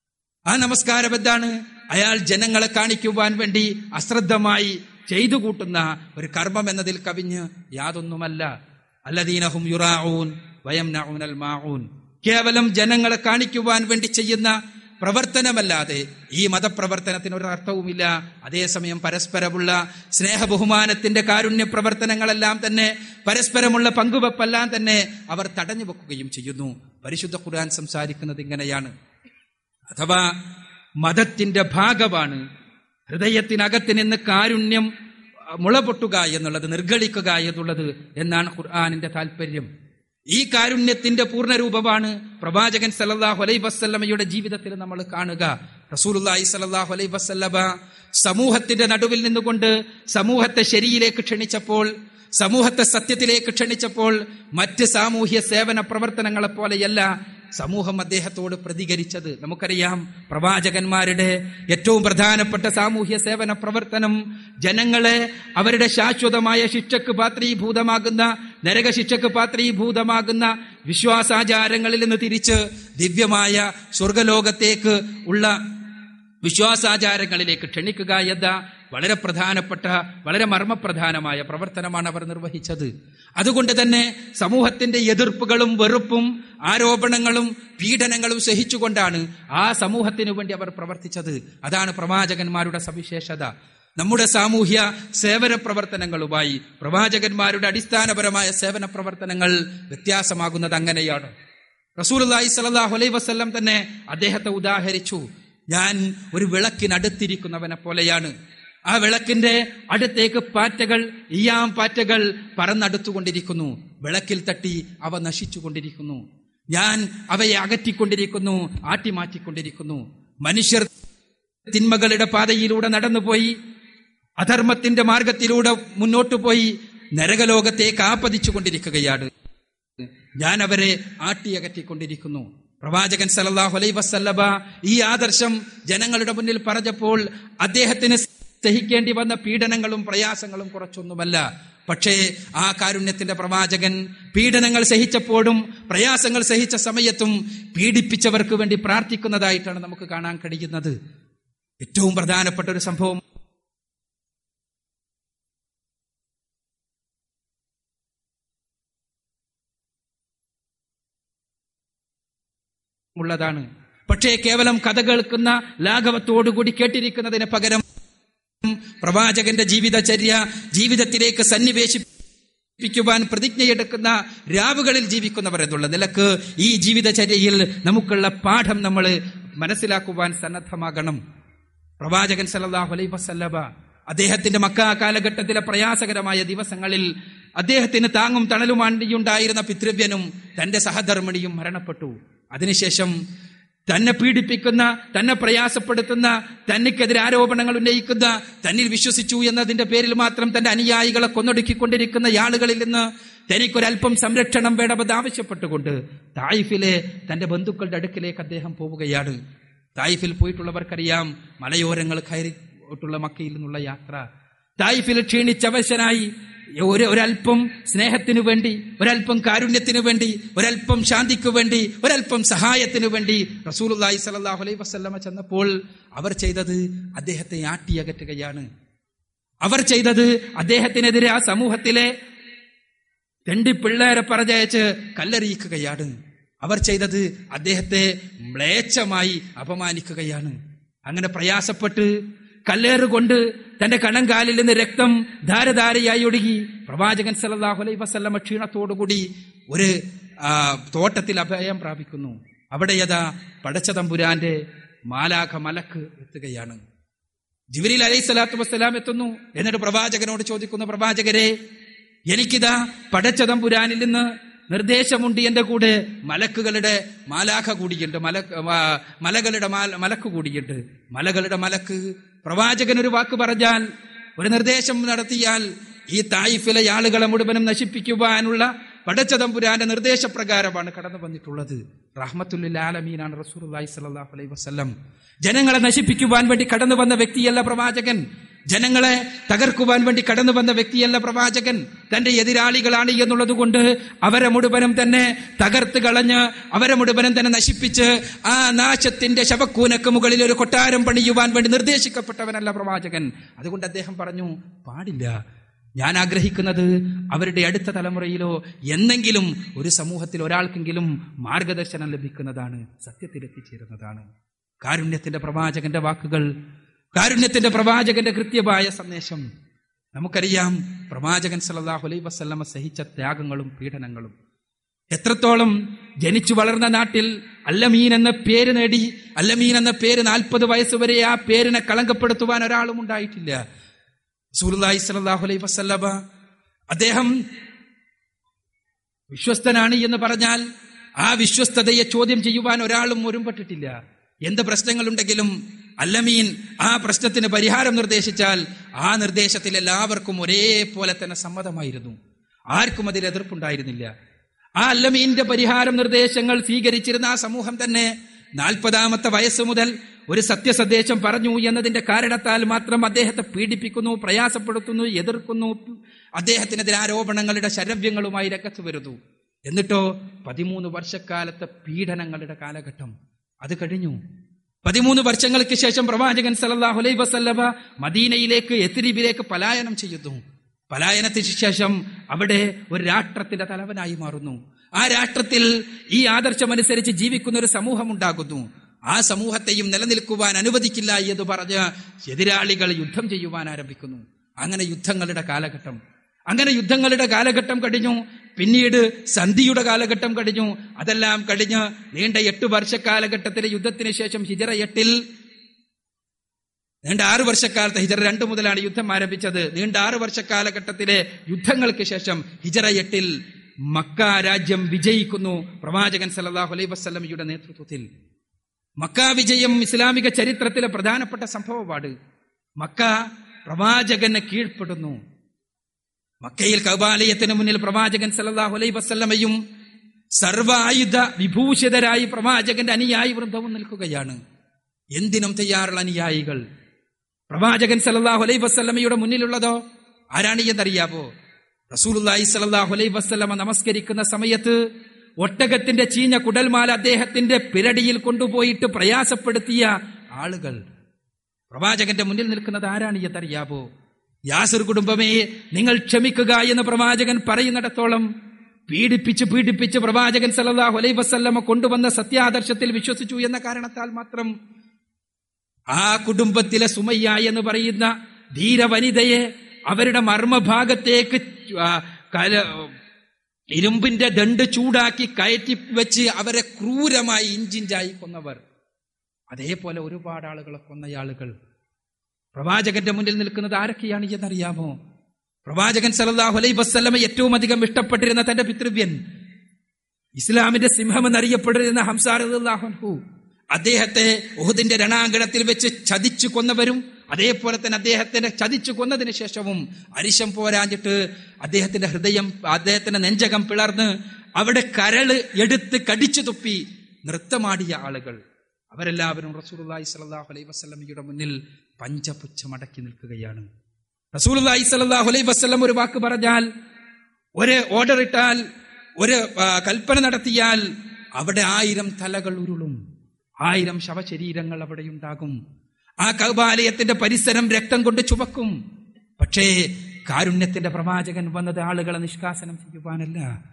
ആ നമസ്കാരം എന്താണ് അയാൾ ജനങ്ങളെ കാണിക്കുവാൻ വേണ്ടി അശ്രദ്ധമായി ചെയ്തു കൂട്ടുന്ന ഒരു കർമ്മം എന്നതിൽ കവിഞ്ഞ് യാതൊന്നുമല്ല അല്ലദീനഹും യുറാഊൻ വയം നഊനൽ മാഊൻ കേവലം ജനങ്ങളെ കാണിക്കുവാൻ വേണ്ടി ചെയ്യുന്ന പ്രവർത്തനമല്ലാതെ ഈ മതപ്രവർത്തനത്തിന് ഒരു അർത്ഥവുമില്ല അതേസമയം പരസ്പരമുള്ള സ്നേഹബഹുമാനത്തിന്റെ കാരുണ്യ പ്രവർത്തനങ്ങളെല്ലാം തന്നെ പരസ്പരമുള്ള പങ്കുവെപ്പെല്ലാം തന്നെ അവർ തടഞ്ഞു വെക്കുകയും ചെയ്യുന്നു പരിശുദ്ധ ഖുർആൻ സംസാരിക്കുന്നത് ഇങ്ങനെയാണ് അഥവാ മതത്തിന്റെ ഭാഗമാണ് ഹൃദയത്തിനകത്ത് നിന്ന് കാരുണ്യം മുളപൊട്ടുക എന്നുള്ളത് നിർഗളിക്കുക എന്നുള്ളത് എന്നാണ് ഖുർആാനിന്റെ താല്പര്യം ഈ കാരുണ്യത്തിന്റെ പൂർണ്ണരൂപമാണ് പ്രവാചകൻ സല്ലല്ലാഹു അലൈഹി വസല്ലമയുടെ ജീവിതത്തിൽ നമ്മൾ കാണുക റസൂലുള്ളാഹി സല്ലല്ലാഹു അലൈഹി വസല്ലമ സമൂഹത്തിന്റെ നടുവിൽ നിന്നുകൊണ്ട് സമൂഹത്തെ ശരിയിലേക്ക് ക്ഷണിച്ചപ്പോൾ സമൂഹത്തെ സത്യത്തിലേക്ക് ക്ഷണിച്ചപ്പോൾ മറ്റ് സാമൂഹ്യ സേവന പ്രവർത്തനങ്ങളെ പോലെയല്ല സമൂഹം അദ്ദേഹത്തോട് പ്രതികരിച്ചത് നമുക്കറിയാം പ്രവാചകന്മാരുടെ ഏറ്റവും പ്രധാനപ്പെട്ട സാമൂഹ്യ സേവന പ്രവർത്തനം ജനങ്ങളെ അവരുടെ ശാശ്വതമായ ശിക്ഷക്ക് പാത്രീഭൂതമാകുന്ന നരകശിക്ഷക്ക് പാത്രീഭൂതമാകുന്ന വിശ്വാസാചാരങ്ങളിൽ നിന്ന് തിരിച്ച് ദിവ്യമായ സ്വർഗലോകത്തേക്ക് ഉള്ള വിശ്വാസാചാരങ്ങളിലേക്ക് ക്ഷണിക്കുക എന്ന വളരെ പ്രധാനപ്പെട്ട വളരെ മർമ്മപ്രധാനമായ പ്രവർത്തനമാണ് അവർ നിർവഹിച്ചത് അതുകൊണ്ട് തന്നെ സമൂഹത്തിന്റെ എതിർപ്പുകളും വെറുപ്പും ആരോപണങ്ങളും പീഡനങ്ങളും സഹിച്ചുകൊണ്ടാണ് ആ സമൂഹത്തിനു വേണ്ടി അവർ പ്രവർത്തിച്ചത് അതാണ് പ്രവാചകന്മാരുടെ സവിശേഷത നമ്മുടെ സാമൂഹ്യ സേവന പ്രവർത്തനങ്ങളുമായി പ്രവാചകന്മാരുടെ അടിസ്ഥാനപരമായ സേവന പ്രവർത്തനങ്ങൾ വ്യത്യാസമാകുന്നത് അങ്ങനെയാണ് റസൂലി സലാഹു അലൈ വസ്ല്ലം തന്നെ അദ്ദേഹത്തെ ഉദാഹരിച്ചു ഞാൻ ഒരു വിളക്കിനടുത്തിരിക്കുന്നവനെ പോലെയാണ് ആ വിളക്കിന്റെ അടുത്തേക്ക് പാറ്റകൾ ഇയാം പാറ്റകൾ പറന്നടുത്തുകൊണ്ടിരിക്കുന്നു വിളക്കിൽ തട്ടി അവ നശിച്ചുകൊണ്ടിരിക്കുന്നു ഞാൻ അവയെ അകറ്റിക്കൊണ്ടിരിക്കുന്നു ആട്ടിമാറ്റിക്കൊണ്ടിരിക്കുന്നു മനുഷ്യർ തിന്മകളുടെ പാതയിലൂടെ നടന്നുപോയി അധർമ്മത്തിന്റെ മാർഗത്തിലൂടെ മുന്നോട്ടു പോയി നരകലോകത്തേക്ക് ആപതിച്ചു കൊണ്ടിരിക്കുകയാണ് ഞാൻ അവരെ ആട്ടിയകറ്റിക്കൊണ്ടിരിക്കുന്നു പ്രവാചകൻ സല്ലല്ലാഹു അലൈഹി വസല്ലബ ഈ ആദർശം ജനങ്ങളുടെ മുന്നിൽ പറഞ്ഞപ്പോൾ അദ്ദേഹത്തിന് സഹിക്കേണ്ടി വന്ന പീഡനങ്ങളും പ്രയാസങ്ങളും കുറച്ചൊന്നുമല്ല പക്ഷേ ആ കാരുണ്യത്തിന്റെ പ്രവാചകൻ പീഡനങ്ങൾ സഹിച്ചപ്പോഴും പ്രയാസങ്ങൾ സഹിച്ച സമയത്തും പീഡിപ്പിച്ചവർക്ക് വേണ്ടി പ്രാർത്ഥിക്കുന്നതായിട്ടാണ് നമുക്ക് കാണാൻ കഴിയുന്നത് ഏറ്റവും പ്രധാനപ്പെട്ട ഒരു സംഭവം ഉള്ളതാണ് പക്ഷേ കേവലം കഥ കേൾക്കുന്ന ലാഘവത്തോടുകൂടി കേട്ടിരിക്കുന്നതിന് പകരം പ്രവാചകന്റെ ജീവിതചര്യ ജീവിതത്തിലേക്ക് സന്നിവേശിപ്പിക്കുവാൻ പ്രതിജ്ഞയെടുക്കുന്ന രാവുകളിൽ ജീവിക്കുന്നവർ എന്നുള്ള നിലക്ക് ഈ ജീവിതചര്യയിൽ നമുക്കുള്ള പാഠം നമ്മൾ മനസ്സിലാക്കുവാൻ സന്നദ്ധമാകണം പ്രവാചകൻ സല്ലല്ലാഹു അലൈഹി വസല്ലബ അദ്ദേഹത്തിന്റെ മക്ക കാലഘട്ടത്തിലെ പ്രയാസകരമായ ദിവസങ്ങളിൽ അദ്ദേഹത്തിന് താങ്ങും തണലുമാണ്ടിയുണ്ടായിരുന്ന പിതൃവ്യനും തന്റെ സഹധർമ്മിണിയും മരണപ്പെട്ടു അതിനുശേഷം തന്നെ പീഡിപ്പിക്കുന്ന തന്നെ പ്രയാസപ്പെടുത്തുന്ന തനിക്കെതിരെ ആരോപണങ്ങൾ ഉന്നയിക്കുന്ന തന്നിൽ വിശ്വസിച്ചു എന്നതിന്റെ പേരിൽ മാത്രം തന്റെ അനുയായികളെ കൊന്നൊടുക്കിക്കൊണ്ടിരിക്കുന്ന ആളുകളിൽ നിന്ന് തനിക്കൊരല്പം സംരക്ഷണം വേണമെന്ന് ആവശ്യപ്പെട്ടുകൊണ്ട് തായിഫിലെ തന്റെ ബന്ധുക്കളുടെ അടുക്കിലേക്ക് അദ്ദേഹം പോവുകയാണ് തായിഫിൽ പോയിട്ടുള്ളവർക്കറിയാം മലയോരങ്ങൾ കയറിയിട്ടുള്ള മക്കയിൽ നിന്നുള്ള യാത്ര തായിഫിൽ ക്ഷീണിച്ചവശനായി ഒരു ഒരല്പം സ്നേഹത്തിനു വേണ്ടി ഒരല്പം കാരുണ്യത്തിനു വേണ്ടി ഒരല്പം ശാന്തിക്കു വേണ്ടി ഒരല്പം സഹായത്തിനു വേണ്ടി റസൂലുല്ലാഹി സലാഹു അലൈ വസ്ല്ലമ ചെന്നപ്പോൾ അവർ ചെയ്തത് അദ്ദേഹത്തെ ആട്ടിയകറ്റുകയാണ് അവർ ചെയ്തത് അദ്ദേഹത്തിനെതിരെ ആ സമൂഹത്തിലെ രണ്ട് പിള്ളേരെ പറഞ്ഞയച്ച് കല്ലെറിയിക്കുകയാണ് അവർ ചെയ്തത് അദ്ദേഹത്തെ മ്ലേച്ഛമായി അപമാനിക്കുകയാണ് അങ്ങനെ പ്രയാസപ്പെട്ട് കല്ലേറുകൊണ്ട് തന്റെ കണങ്കാലിൽ നിന്ന് രക്തം ധാരധാരയായി ഒഴുകി പ്രവാചകൻ സല്ലല്ലാഹു അലൈഹി വസല്ലമ ക്ഷീണത്തോടുകൂടി ഒരു ആ, തോട്ടത്തിൽ അഭയം പ്രാപിക്കുന്നു അവിടെ യഥാ പടച്ചതമ്പുരാന്റെ മാലാഖ മലക്ക് എത്തുകയാണ് ജിബിരിൽ അലൈഹി സ്വലാത്തു വസ്സലാം എത്തുന്നു എന്നിട്ട് പ്രവാചകനോട് ചോദിക്കുന്നു പ്രവാചകരെ എനിക്കിതാ പടച്ചതമ്പുരാനിൽ നിന്ന് നിർദ്ദേശമുണ്ട് എന്റെ കൂടെ മലക്കുകളുടെ മാലാഖ കൂടിയുണ്ട് മല ആ, മലകളുടെ മാല- മലക്ക് കൂടിയുണ്ട് മലകളുടെ മലക്ക് പ്രവാചകൻ ഒരു വാക്ക് പറഞ്ഞാൽ ഒരു നിർദ്ദേശം നടത്തിയാൽ ഈ തായിഫിലെ ആളുകളെ മുഴുവനും നശിപ്പിക്കുവാനുള്ള പടച്ചതമ്പുരാന്റെ നിർദ്ദേശപ്രകാരമാണ് കടന്നു വന്നിട്ടുള്ളത് റഹ്മത്തുല്ലിൽ ആലമീനാണ് റസൂർ സല്ലല്ലാഹു അലൈഹി വസല്ലം ജനങ്ങളെ നശിപ്പിക്കുവാൻ വേണ്ടി കടന്നു വന്ന വ്യക്തിയല്ല പ്രവാചകൻ ജനങ്ങളെ തകർക്കുവാൻ വേണ്ടി കടന്നു വന്ന വ്യക്തിയല്ല പ്രവാചകൻ തന്റെ എതിരാളികളാണ് എന്നുള്ളത് കൊണ്ട് അവരെ മുഴുവനും തന്നെ തകർത്ത് കളഞ്ഞ് അവരെ മുഴുവനും തന്നെ നശിപ്പിച്ച് ആ നാശത്തിന്റെ ശവക്കൂനക്ക് മുകളിൽ ഒരു കൊട്ടാരം പണിയുവാൻ വേണ്ടി നിർദ്ദേശിക്കപ്പെട്ടവനല്ല പ്രവാചകൻ അതുകൊണ്ട് അദ്ദേഹം പറഞ്ഞു പാടില്ല ഞാൻ ആഗ്രഹിക്കുന്നത് അവരുടെ അടുത്ത തലമുറയിലോ എന്നെങ്കിലും ഒരു സമൂഹത്തിൽ ഒരാൾക്കെങ്കിലും മാർഗദർശനം ലഭിക്കുന്നതാണ് സത്യത്തിൽ എത്തിച്ചേരുന്നതാണ് കാരുണ്യത്തിന്റെ പ്രവാചകന്റെ വാക്കുകൾ കാരുണ്യത്തിന്റെ പ്രവാചകന്റെ കൃത്യമായ സന്ദേശം നമുക്കറിയാം പ്രവാചകൻ സല്ലല്ലാഹു അലൈഹി വസല്ലമ സഹിച്ച ത്യാഗങ്ങളും പീഡനങ്ങളും എത്രത്തോളം ജനിച്ചു വളർന്ന നാട്ടിൽ അല്ലമീൻ എന്ന പേര് നേടി അല്ലമീൻ എന്ന പേര് നാൽപ്പത് വയസ്സുവരെ ആ പേരിനെ കളങ്കപ്പെടുത്തുവാൻ ഒരാളും ഉണ്ടായിട്ടില്ല സൂലുല്ലാഹി സ്വല്ലല്ലാഹു അലൈഹി വസല്ലമ അദ്ദേഹം വിശ്വസ്തനാണ് എന്ന് പറഞ്ഞാൽ ആ വിശ്വസ്തതയെ ചോദ്യം ചെയ്യുവാൻ ഒരാളും ഒരുമ്പെട്ടിട്ടില്ല എന്ത് പ്രശ്നങ്ങളുണ്ടെങ്കിലും അല്ലമീൻ ആ പ്രശ്നത്തിന് പരിഹാരം നിർദ്ദേശിച്ചാൽ ആ നിർദ്ദേശത്തിൽ എല്ലാവർക്കും ഒരേപോലെ തന്നെ സമ്മതമായിരുന്നു ആർക്കും അതിൽ എതിർപ്പുണ്ടായിരുന്നില്ല ആ അല്ലമീന്റെ പരിഹാരം നിർദ്ദേശങ്ങൾ സ്വീകരിച്ചിരുന്ന ആ സമൂഹം തന്നെ നാൽപ്പതാമത്തെ വയസ്സ് മുതൽ ഒരു സത്യസന്ദേശം പറഞ്ഞു എന്നതിന്റെ കാരണത്താൽ മാത്രം അദ്ദേഹത്തെ പീഡിപ്പിക്കുന്നു പ്രയാസപ്പെടുത്തുന്നു എതിർക്കുന്നു അദ്ദേഹത്തിനെതിരെ ആരോപണങ്ങളുടെ ശരവ്യങ്ങളുമായി രംഗത്ത് വരുന്നു എന്നിട്ടോ പതിമൂന്ന് വർഷക്കാലത്തെ പീഡനങ്ങളുടെ കാലഘട്ടം അത് കഴിഞ്ഞു പതിമൂന്ന് വർഷങ്ങൾക്ക് ശേഷം പ്രവാചകൻ സല്ലല്ലാഹു അലൈഹി വസല്ലമ മദീനയിലേക്ക് എത്തിരിബിലേക്ക് പലായനം ചെയ്യുന്നു പലായനത്തിന് ശേഷം അവിടെ ഒരു രാഷ്ട്രത്തിന്റെ തലവനായി മാറുന്നു ആ രാഷ്ട്രത്തിൽ ഈ ആദർശമനുസരിച്ച് ജീവിക്കുന്ന ഒരു സമൂഹം ഉണ്ടാകുന്നു ആ സമൂഹത്തെയും നിലനിൽക്കുവാൻ അനുവദിക്കില്ല എന്ന് പറഞ്ഞ് എതിരാളികൾ യുദ്ധം ചെയ്യുവാൻ ആരംഭിക്കുന്നു അങ്ങനെ യുദ്ധങ്ങളുടെ കാലഘട്ടം അങ്ങനെ യുദ്ധങ്ങളുടെ കാലഘട്ടം കഴിഞ്ഞു പിന്നീട് സന്ധിയുടെ കാലഘട്ടം കഴിഞ്ഞു അതെല്ലാം കഴിഞ്ഞ് നീണ്ട എട്ട് വർഷ കാലഘട്ടത്തിലെ യുദ്ധത്തിന് ശേഷം ഹിജറ എട്ടിൽ നീണ്ട ആറ് വർഷക്കാലത്തെ ഹിജറ രണ്ട് മുതലാണ് യുദ്ധം ആരംഭിച്ചത് നീണ്ട ആറ് വർഷ കാലഘട്ടത്തിലെ യുദ്ധങ്ങൾക്ക് ശേഷം ഹിജറ എട്ടിൽ മക്ക രാജ്യം വിജയിക്കുന്നു പ്രവാചകൻ സല്ലല്ലാഹു അലൈഹി വസല്ലമയുടെ നേതൃത്വത്തിൽ മക്ക വിജയം ഇസ്ലാമിക ചരിത്രത്തിലെ പ്രധാനപ്പെട്ട സംഭവമാണ് മക്ക പ്രവാചകന് കീഴ്പ്പെടുന്നു മക്കയിൽ കൗബാലയത്തിന് മുന്നിൽ പ്രവാചകൻ സല്ലല്ലാഹു അലൈഹി വസല്ലമയും സർവ ആയുധ വിഭൂഷിതരായി പ്രവാചകന്റെ അനുയായി വൃന്ദവും നിൽക്കുകയാണ് എന്തിനും തയ്യാറുള്ള അനുയായികൾ പ്രവാചകൻ സല്ലല്ലാഹു അലൈഹി വസല്ലമയുടെ മുന്നിലുള്ളതോ ആരാണ് എന്നറിയാവോ റസൂലുള്ളാഹി സല്ലല്ലാഹു അലൈഹി വസല്ലമ നമസ്കരിക്കുന്ന സമയത്ത് ഒട്ടകത്തിന്റെ ചീഞ്ഞ കുടൽമാല അദ്ദേഹത്തിന്റെ പിരടിയിൽ കൊണ്ടുപോയിട്ട് പ്രയാസപ്പെടുത്തിയ ആളുകൾ പ്രവാചകന്റെ മുന്നിൽ നിൽക്കുന്നത് ആരാണ് എന്നറിയാവോ യാസിർ കുടുംബമേ നിങ്ങൾ ക്ഷമിക്കുക എന്ന് പ്രവാചകൻ പറയുന്നിടത്തോളം പീഡിപ്പിച്ച് പീഡിപ്പിച്ച് പ്രവാചകൻ സല്ലല്ലാഹു അലൈഹി വസല്ലമ കൊണ്ടുവന്ന സത്യാദർശത്തിൽ വിശ്വസിച്ചു എന്ന കാരണത്താൽ മാത്രം ആ കുടുംബത്തിലെ സുമയ്യ എന്ന് പറയുന്ന ധീരവനിതയെ അവരുടെ മർമ്മഭാഗത്തേക്ക് ആ, കല- ഇരുമ്പിന്റെ ദണ്ട് ചൂടാക്കി കയറ്റി വെച്ച് അവരെ ക്രൂരമായി ഇഞ്ചിഞ്ചായി കൊന്നവർ അതേപോലെ ഒരുപാട് ആളുകളെ കൊന്നയാളുകൾ പ്രവാചകന്റെ മുന്നിൽ നിൽക്കുന്നത് ആരൊക്കെയാണ് എന്നറിയാമോ പ്രവാചകൻ സല്ലല്ലാഹു അലൈഹി വസല്ലമ ഏറ്റവും അധികം ഇഷ്ടപ്പെട്ടിരുന്ന തന്റെ പിതൃവ്യൻ ഇസ്ലാമിന്റെ സിംഹം എന്നറിയപ്പെട്ടിരുന്ന ഹംസാർ അൻഹു അദ്ദേഹത്തെ ഉഹുദിന്റെ രണാങ്കണത്തിൽ വെച്ച് ചതിച്ചു കൊന്നവരും അതേപോലെ തന്നെ അദ്ദേഹത്തിനെ ചതിച്ചു കൊന്നതിന് ശേഷവും അരിശം പോരാഞ്ഞിട്ട് അദ്ദേഹത്തിന്റെ ഹൃദയം അദ്ദേഹത്തിന്റെ നെഞ്ചകം പിളർന്ന് അവിടെ കരള് എടുത്ത് കടിച്ചു തുപ്പി നൃത്തമാടിയ ആളുകൾ അവരെല്ലാവരും റസൂലുള്ളാഹി സ്വല്ലല്ലാഹു അലൈഹി വസല്ലമയുടെ മുന്നിൽ പഞ്ചപുച്ഛമടക്കി നിൽക്കുകയാണ് റസൂലുള്ളാഹി സ്വല്ലല്ലാഹു അലൈഹി വസല്ലം ഒരു വാക്ക് പറഞ്ഞാൽ ഒരു ഓർഡർ ഇട്ടാൽ ഒരു ആ, കൽപ്പന നടത്തിയാൽ അവിടെ ആയിരം തലകൾ ഉരുളും ആയിരം ശവശരീരങ്ങൾ അവിടെ ഉണ്ടാകും ആ കൗബാലയത്തിന്റെ പരിസരം രക്തം കൊണ്ട് ചുവക്കും പക്ഷേ കാരുണ്യത്തിന്റെ പ്രവാചകൻ വന്നത് ആളുകളെ നിഷ്കാസനം ചെയ്യുവാനല്ല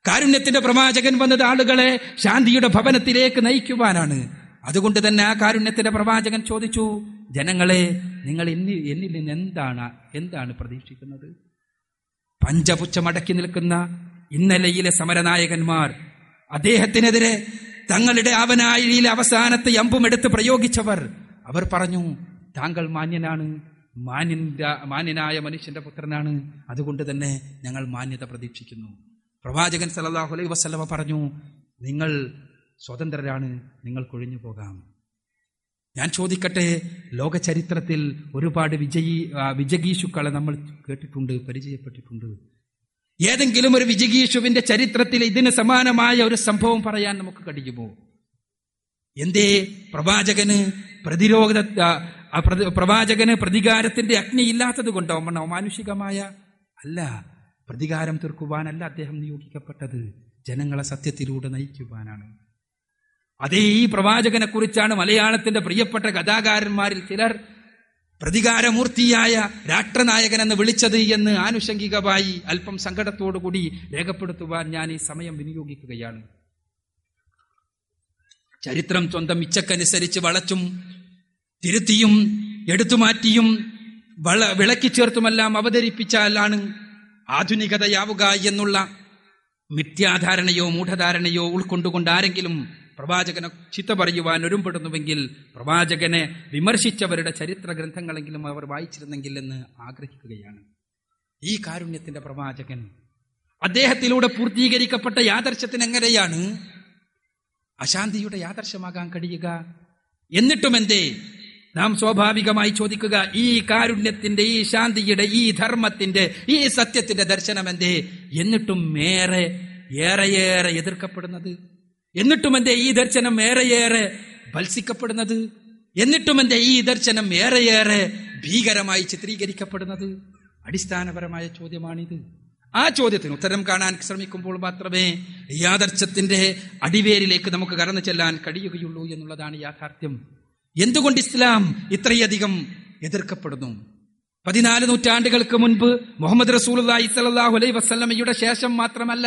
കാരുണ്യത്തിന്റെ പ്രവാചകൻ വന്നത് ആളുകളെ ശാന്തിയുടെ ഭവനത്തിലേക്ക് നയിക്കുവാനാണ് അതുകൊണ്ട് തന്നെ ആ കാരുണ്യത്തിന്റെ പ്രവാചകൻ ചോദിച്ചു ജനങ്ങളെ നിങ്ങൾ എന്നിൽ എന്നിൽ നിന്ന് എന്താണ് എന്താണ് പ്രതീക്ഷിക്കുന്നത് പഞ്ചപുച്ഛമടക്കി നിൽക്കുന്ന ഇന്നലെയിലെ സമരനായകന്മാർ അദ്ദേഹത്തിനെതിരെ തങ്ങളുടെ അവനായിലെ അവസാനത്തെ അമ്പുമെടുത്ത് പ്രയോഗിച്ചവർ അവർ പറഞ്ഞു താങ്കൾ മാന്യനാണ് മാന്യന്റെ മാന്യനായ മനുഷ്യന്റെ പുത്രനാണ് അതുകൊണ്ട് തന്നെ ഞങ്ങൾ മാന്യത പ്രതീക്ഷിക്കുന്നു പ്രവാചകൻ സല്ലല്ലാഹു അലൈഹി വസല്ലമ പറഞ്ഞു നിങ്ങൾ സ്വതന്ത്രരാണ് നിങ്ങൾ കൊഴിഞ്ഞു പോകാം ഞാൻ ചോദിക്കട്ടെ ലോക ചരിത്രത്തിൽ ഒരുപാട് വിജയി ആ, വിജഗീഷുക്കളെ നമ്മൾ കേട്ടിട്ടുണ്ട് പരിചയപ്പെട്ടിട്ടുണ്ട് ഏതെങ്കിലും ഒരു വിജഗീഷുവിന്റെ ചരിത്രത്തിൽ ഇതിന് സമാനമായ ഒരു സംഭവം പറയാൻ നമുക്ക് കഴിയുമോ എന്തേ പ്രവാചകന് പ്രതിരോധ ആ, ആ, പ്രതി- പ്രവാചകന് പ്രതികാരത്തിന്റെ അഗ്നി ഇല്ലാത്തത് കൊണ്ടോ മണ്ണോ മാനുഷികമായ അല്ല പ്രതികാരം തീർക്കുവാനല്ല അദ്ദേഹം നിയോഗിക്കപ്പെട്ടത് ജനങ്ങളെ സത്യത്തിലൂടെ നയിക്കുവാനാണ് അതേ ഈ പ്രവാചകനെ കുറിച്ചാണ് മലയാളത്തിന്റെ പ്രിയപ്പെട്ട കഥാകാരന്മാരിൽ ചിലർ പ്രതികാരമൂർത്തിയായ രാഷ്ട്രനായകൻ എന്ന് വിളിച്ചത് എന്ന് ആനുഷംഗികമായി അല്പം സങ്കടത്തോടുകൂടി രേഖപ്പെടുത്തുവാൻ ഞാൻ ഈ സമയം വിനിയോഗിക്കുകയാണ് ചരിത്രം സ്വന്തം ഇച്ഛക്കനുസരിച്ച് വളച്ചും തിരുത്തിയും എടുത്തുമാറ്റിയും വള വിളക്കി ചേർത്തുമെല്ലാം അവതരിപ്പിച്ചാലാണ് ആധുനികതയാവുക എന്നുള്ള മിഥ്യാധാരണയോ മൂഢധാരണയോ ഉൾക്കൊണ്ടുകൊണ്ട് ആരെങ്കിലും പ്രവാചകനെ ചിത്ത പറയുവാൻ ഒരുമ്പെടുന്നുവെങ്കിൽ പ്രവാചകനെ വിമർശിച്ചവരുടെ ചരിത്ര ഗ്രന്ഥങ്ങളെങ്കിലും അവർ വായിച്ചിരുന്നെങ്കിൽ എന്ന് ആഗ്രഹിക്കുകയാണ് ഈ കാരുണ്യത്തിന്റെ പ്രവാചകൻ അദ്ദേഹത്തിലൂടെ പൂർത്തീകരിക്കപ്പെട്ട യാദർശത്തിന് എങ്ങനെയാണ് അശാന്തിയുടെ യാദർശമാകാൻ കഴിയുക എന്നിട്ടും എന്തേ നാം സ്വാഭാവികമായി ചോദിക്കുക ഈ കാരുണ്യത്തിന്റെ ഈ ശാന്തിയുടെ ഈ ധർമ്മത്തിന്റെ ഈ സത്യത്തിന്റെ ദർശനം എന്തേ എന്നിട്ടും ഏറെ ഏറെയേറെ എതിർക്കപ്പെടുന്നത് എന്നിട്ടും എന്തേ ഈ ദർശനം ഏറെയേറെ ഭത്സിക്കപ്പെടുന്നത് എന്നിട്ടും എന്തേ ഈ ദർശനം ഏറെയേറെ ഭീകരമായി ചിത്രീകരിക്കപ്പെടുന്നത് അടിസ്ഥാനപരമായ ചോദ്യമാണിത് ആ ചോദ്യത്തിന് ഉത്തരം കാണാൻ ശ്രമിക്കുമ്പോൾ മാത്രമേ യാദർശത്തിന്റെ അടിവേരിലേക്ക് നമുക്ക് കടന്നു ചെല്ലാൻ കഴിയുകയുള്ളൂ എന്നുള്ളതാണ് യാഥാർത്ഥ്യം എന്തുകൊണ്ട് ഇസ്ലാം ഇത്രയധികം എതിർക്കപ്പെടുന്നു പതിനാല് നൂറ്റാണ്ടുകൾക്ക് മുൻപ് മുഹമ്മദ് റസൂലി സലാഹു അലൈ വസ്ലമയുടെ ശേഷം മാത്രമല്ല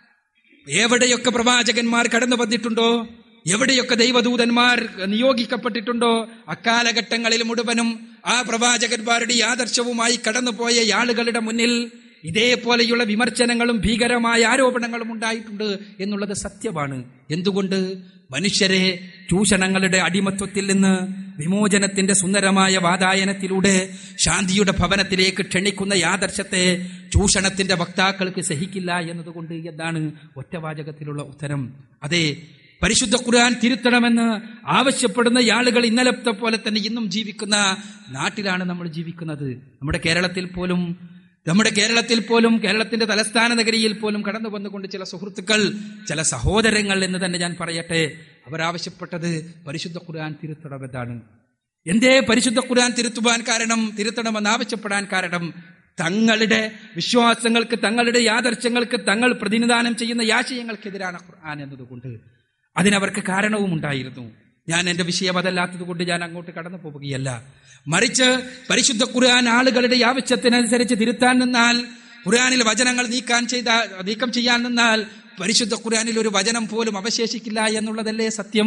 എവിടെയൊക്കെ പ്രവാചകന്മാർ കടന്നു വന്നിട്ടുണ്ടോ എവിടെയൊക്കെ ദൈവദൂതന്മാർ നിയോഗിക്കപ്പെട്ടിട്ടുണ്ടോ അക്കാലഘട്ടങ്ങളിൽ മുഴുവനും ആ പ്രവാചകന്മാരുടെ ഈ ആദർശവുമായി കടന്നുപോയ ആളുകളുടെ മുന്നിൽ ഇതേപോലെയുള്ള വിമർശനങ്ങളും ഭീകരമായ ആരോപണങ്ങളും ഉണ്ടായിട്ടുണ്ട് എന്നുള്ളത് സത്യമാണ് എന്തുകൊണ്ട് മനുഷ്യരെ ചൂഷണങ്ങളുടെ അടിമത്വത്തിൽ നിന്ന് വിമോചനത്തിന്റെ സുന്ദരമായ വാതായനത്തിലൂടെ ശാന്തിയുടെ ഭവനത്തിലേക്ക് ക്ഷണിക്കുന്ന യാദർശത്തെ ചൂഷണത്തിന്റെ വക്താക്കൾക്ക് സഹിക്കില്ല എന്നതുകൊണ്ട് എന്നാണ് ഒറ്റവാചകത്തിലുള്ള ഉത്തരം അതെ പരിശുദ്ധ ഖുർആൻ തിരുത്തണമെന്ന് ആവശ്യപ്പെടുന്ന ആളുകൾ ഇന്നലത്തെ പോലെ തന്നെ ഇന്നും ജീവിക്കുന്ന നാട്ടിലാണ് നമ്മൾ ജീവിക്കുന്നത് നമ്മുടെ കേരളത്തിൽ പോലും നമ്മുടെ കേരളത്തിൽ പോലും കേരളത്തിന്റെ തലസ്ഥാന നഗരിയിൽ പോലും കടന്നു വന്നുകൊണ്ട് ചില സുഹൃത്തുക്കൾ ചില സഹോദരങ്ങൾ എന്ന് തന്നെ ഞാൻ പറയട്ടെ അവരാവശ്യപ്പെട്ടത് പരിശുദ്ധ ഖുർആൻ തിരുത്തണമെന്നാണ് എന്തേ പരിശുദ്ധ ഖുർആൻ തിരുത്തുവാൻ കാരണം തിരുത്തണമെന്ന് ആവശ്യപ്പെടാൻ കാരണം തങ്ങളുടെ വിശ്വാസങ്ങൾക്ക് തങ്ങളുടെ യാദർശങ്ങൾക്ക് തങ്ങൾ പ്രതിനിധാനം ചെയ്യുന്ന ആശയങ്ങൾക്കെതിരാണ് ഖുർആൻ എന്നതുകൊണ്ട് അതിനവർക്ക് കാരണവും ഉണ്ടായിരുന്നു ഞാൻ എന്റെ വിഷയം അതല്ലാത്തത് കൊണ്ട് ഞാൻ അങ്ങോട്ട് കടന്നു പോവുകയല്ല മറിച്ച് പരിശുദ്ധ ഖുർആൻ ആളുകളുടെ ആവശ്യത്തിനനുസരിച്ച് തിരുത്താൻ നിന്നാൽ ഖുർആനിൽ വചനങ്ങൾ നീക്കാൻ ചെയ്ത നീക്കം ചെയ്യാൻ നിന്നാൽ പരിശുദ്ധ ഖുർആനിൽ ഒരു വചനം പോലും അവശേഷിക്കില്ല എന്നുള്ളതല്ലേ സത്യം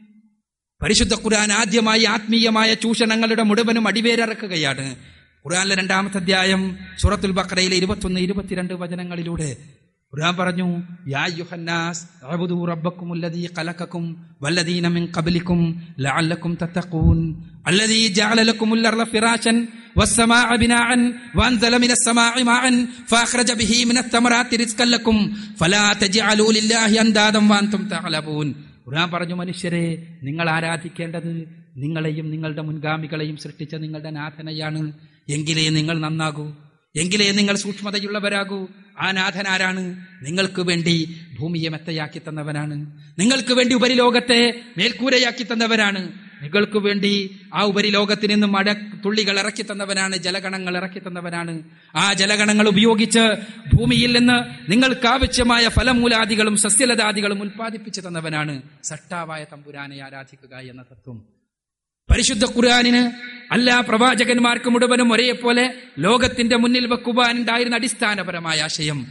പരിശുദ്ധ ഖുർആൻ ആദ്യമായി ആത്മീയമായ ചൂഷണങ്ങളുടെ മുഴുവനും അടിവേരിറക്കുകയാണ് ഖുർആനിലെ രണ്ടാമത്തെ അധ്യായം സൂറത്തുൽ ബക്രയിലെ ഇരുപത്തൊന്ന് ഇരുപത്തിരണ്ട് വചനങ്ങളിലൂടെ ഖുർആൻ പറഞ്ഞു യാ യുഹന്നാസ് അഅ്ബുദു റബ്ബക്കും അല്ലദീ ഖലഖക്കും വല്ലദീന മിൻ ഖബ്ലിക്കും ലഅല്ലക്കും തത്തഖൂൻ الذي جعل لكم الأرض فراشا والسماء بناء وأنزل من السماء ماء فأخرج به من الثمرات رزقا لكم فلا تجعلوا لله أندادا وأنتم تعلمون ഖുർആൻ പറഞ്ഞു മനുഷ്യരെ നിങ്ങൾ ആരാധിക്കേണ്ടത് നിങ്ങളെയും നിങ്ങളുടെ മുൻഗാമികളെയും സൃഷ്ടിച്ച നിങ്ങളുടെ നാഥനയാണ് എങ്കിലേ നിങ്ങൾ നന്നാകൂ എങ്കിലേ നിങ്ങൾ സൂക്ഷ്മതയുള്ളവരാകൂ ആ നാഥൻ ആരാണ് നിങ്ങൾക്ക് വേണ്ടി ഭൂമിയെ മെത്തയാക്കി തന്നവനാണ് നിങ്ങൾക്ക് വേണ്ടി ഉപരിലോകത്തെ മേൽക്കൂരയാക്കി തന്നവരാണ് നിങ്ങൾക്ക് വേണ്ടി ആ ഉപരിലോകത്തിൽ നിന്നും മഴ തുള്ളികൾ ഇറക്കി തന്നവനാണ് ജലഗണങ്ങൾ ഇറക്കി തന്നവനാണ് ആ ജലഗണങ്ങൾ ഉപയോഗിച്ച് ഭൂമിയിൽ നിന്ന് നിങ്ങൾക്ക് ആവശ്യമായ ഫലമൂലാദികളും സസ്യലതാദികളും ഉൽപ്പാദിപ്പിച്ചു തന്നവനാണ് സട്ടാവായ തമ്പുരാനെ ആരാധിക്കുക എന്ന തത്വം പരിശുദ്ധ ഖുർആാനിന് അല്ല പ്രവാചകന്മാർക്ക് മുഴുവനും ഒരേപോലെ ലോകത്തിന്റെ മുന്നിൽ വെക്കുവാനുണ്ടായിരുന്ന അടിസ്ഥാനപരമായ ആശയം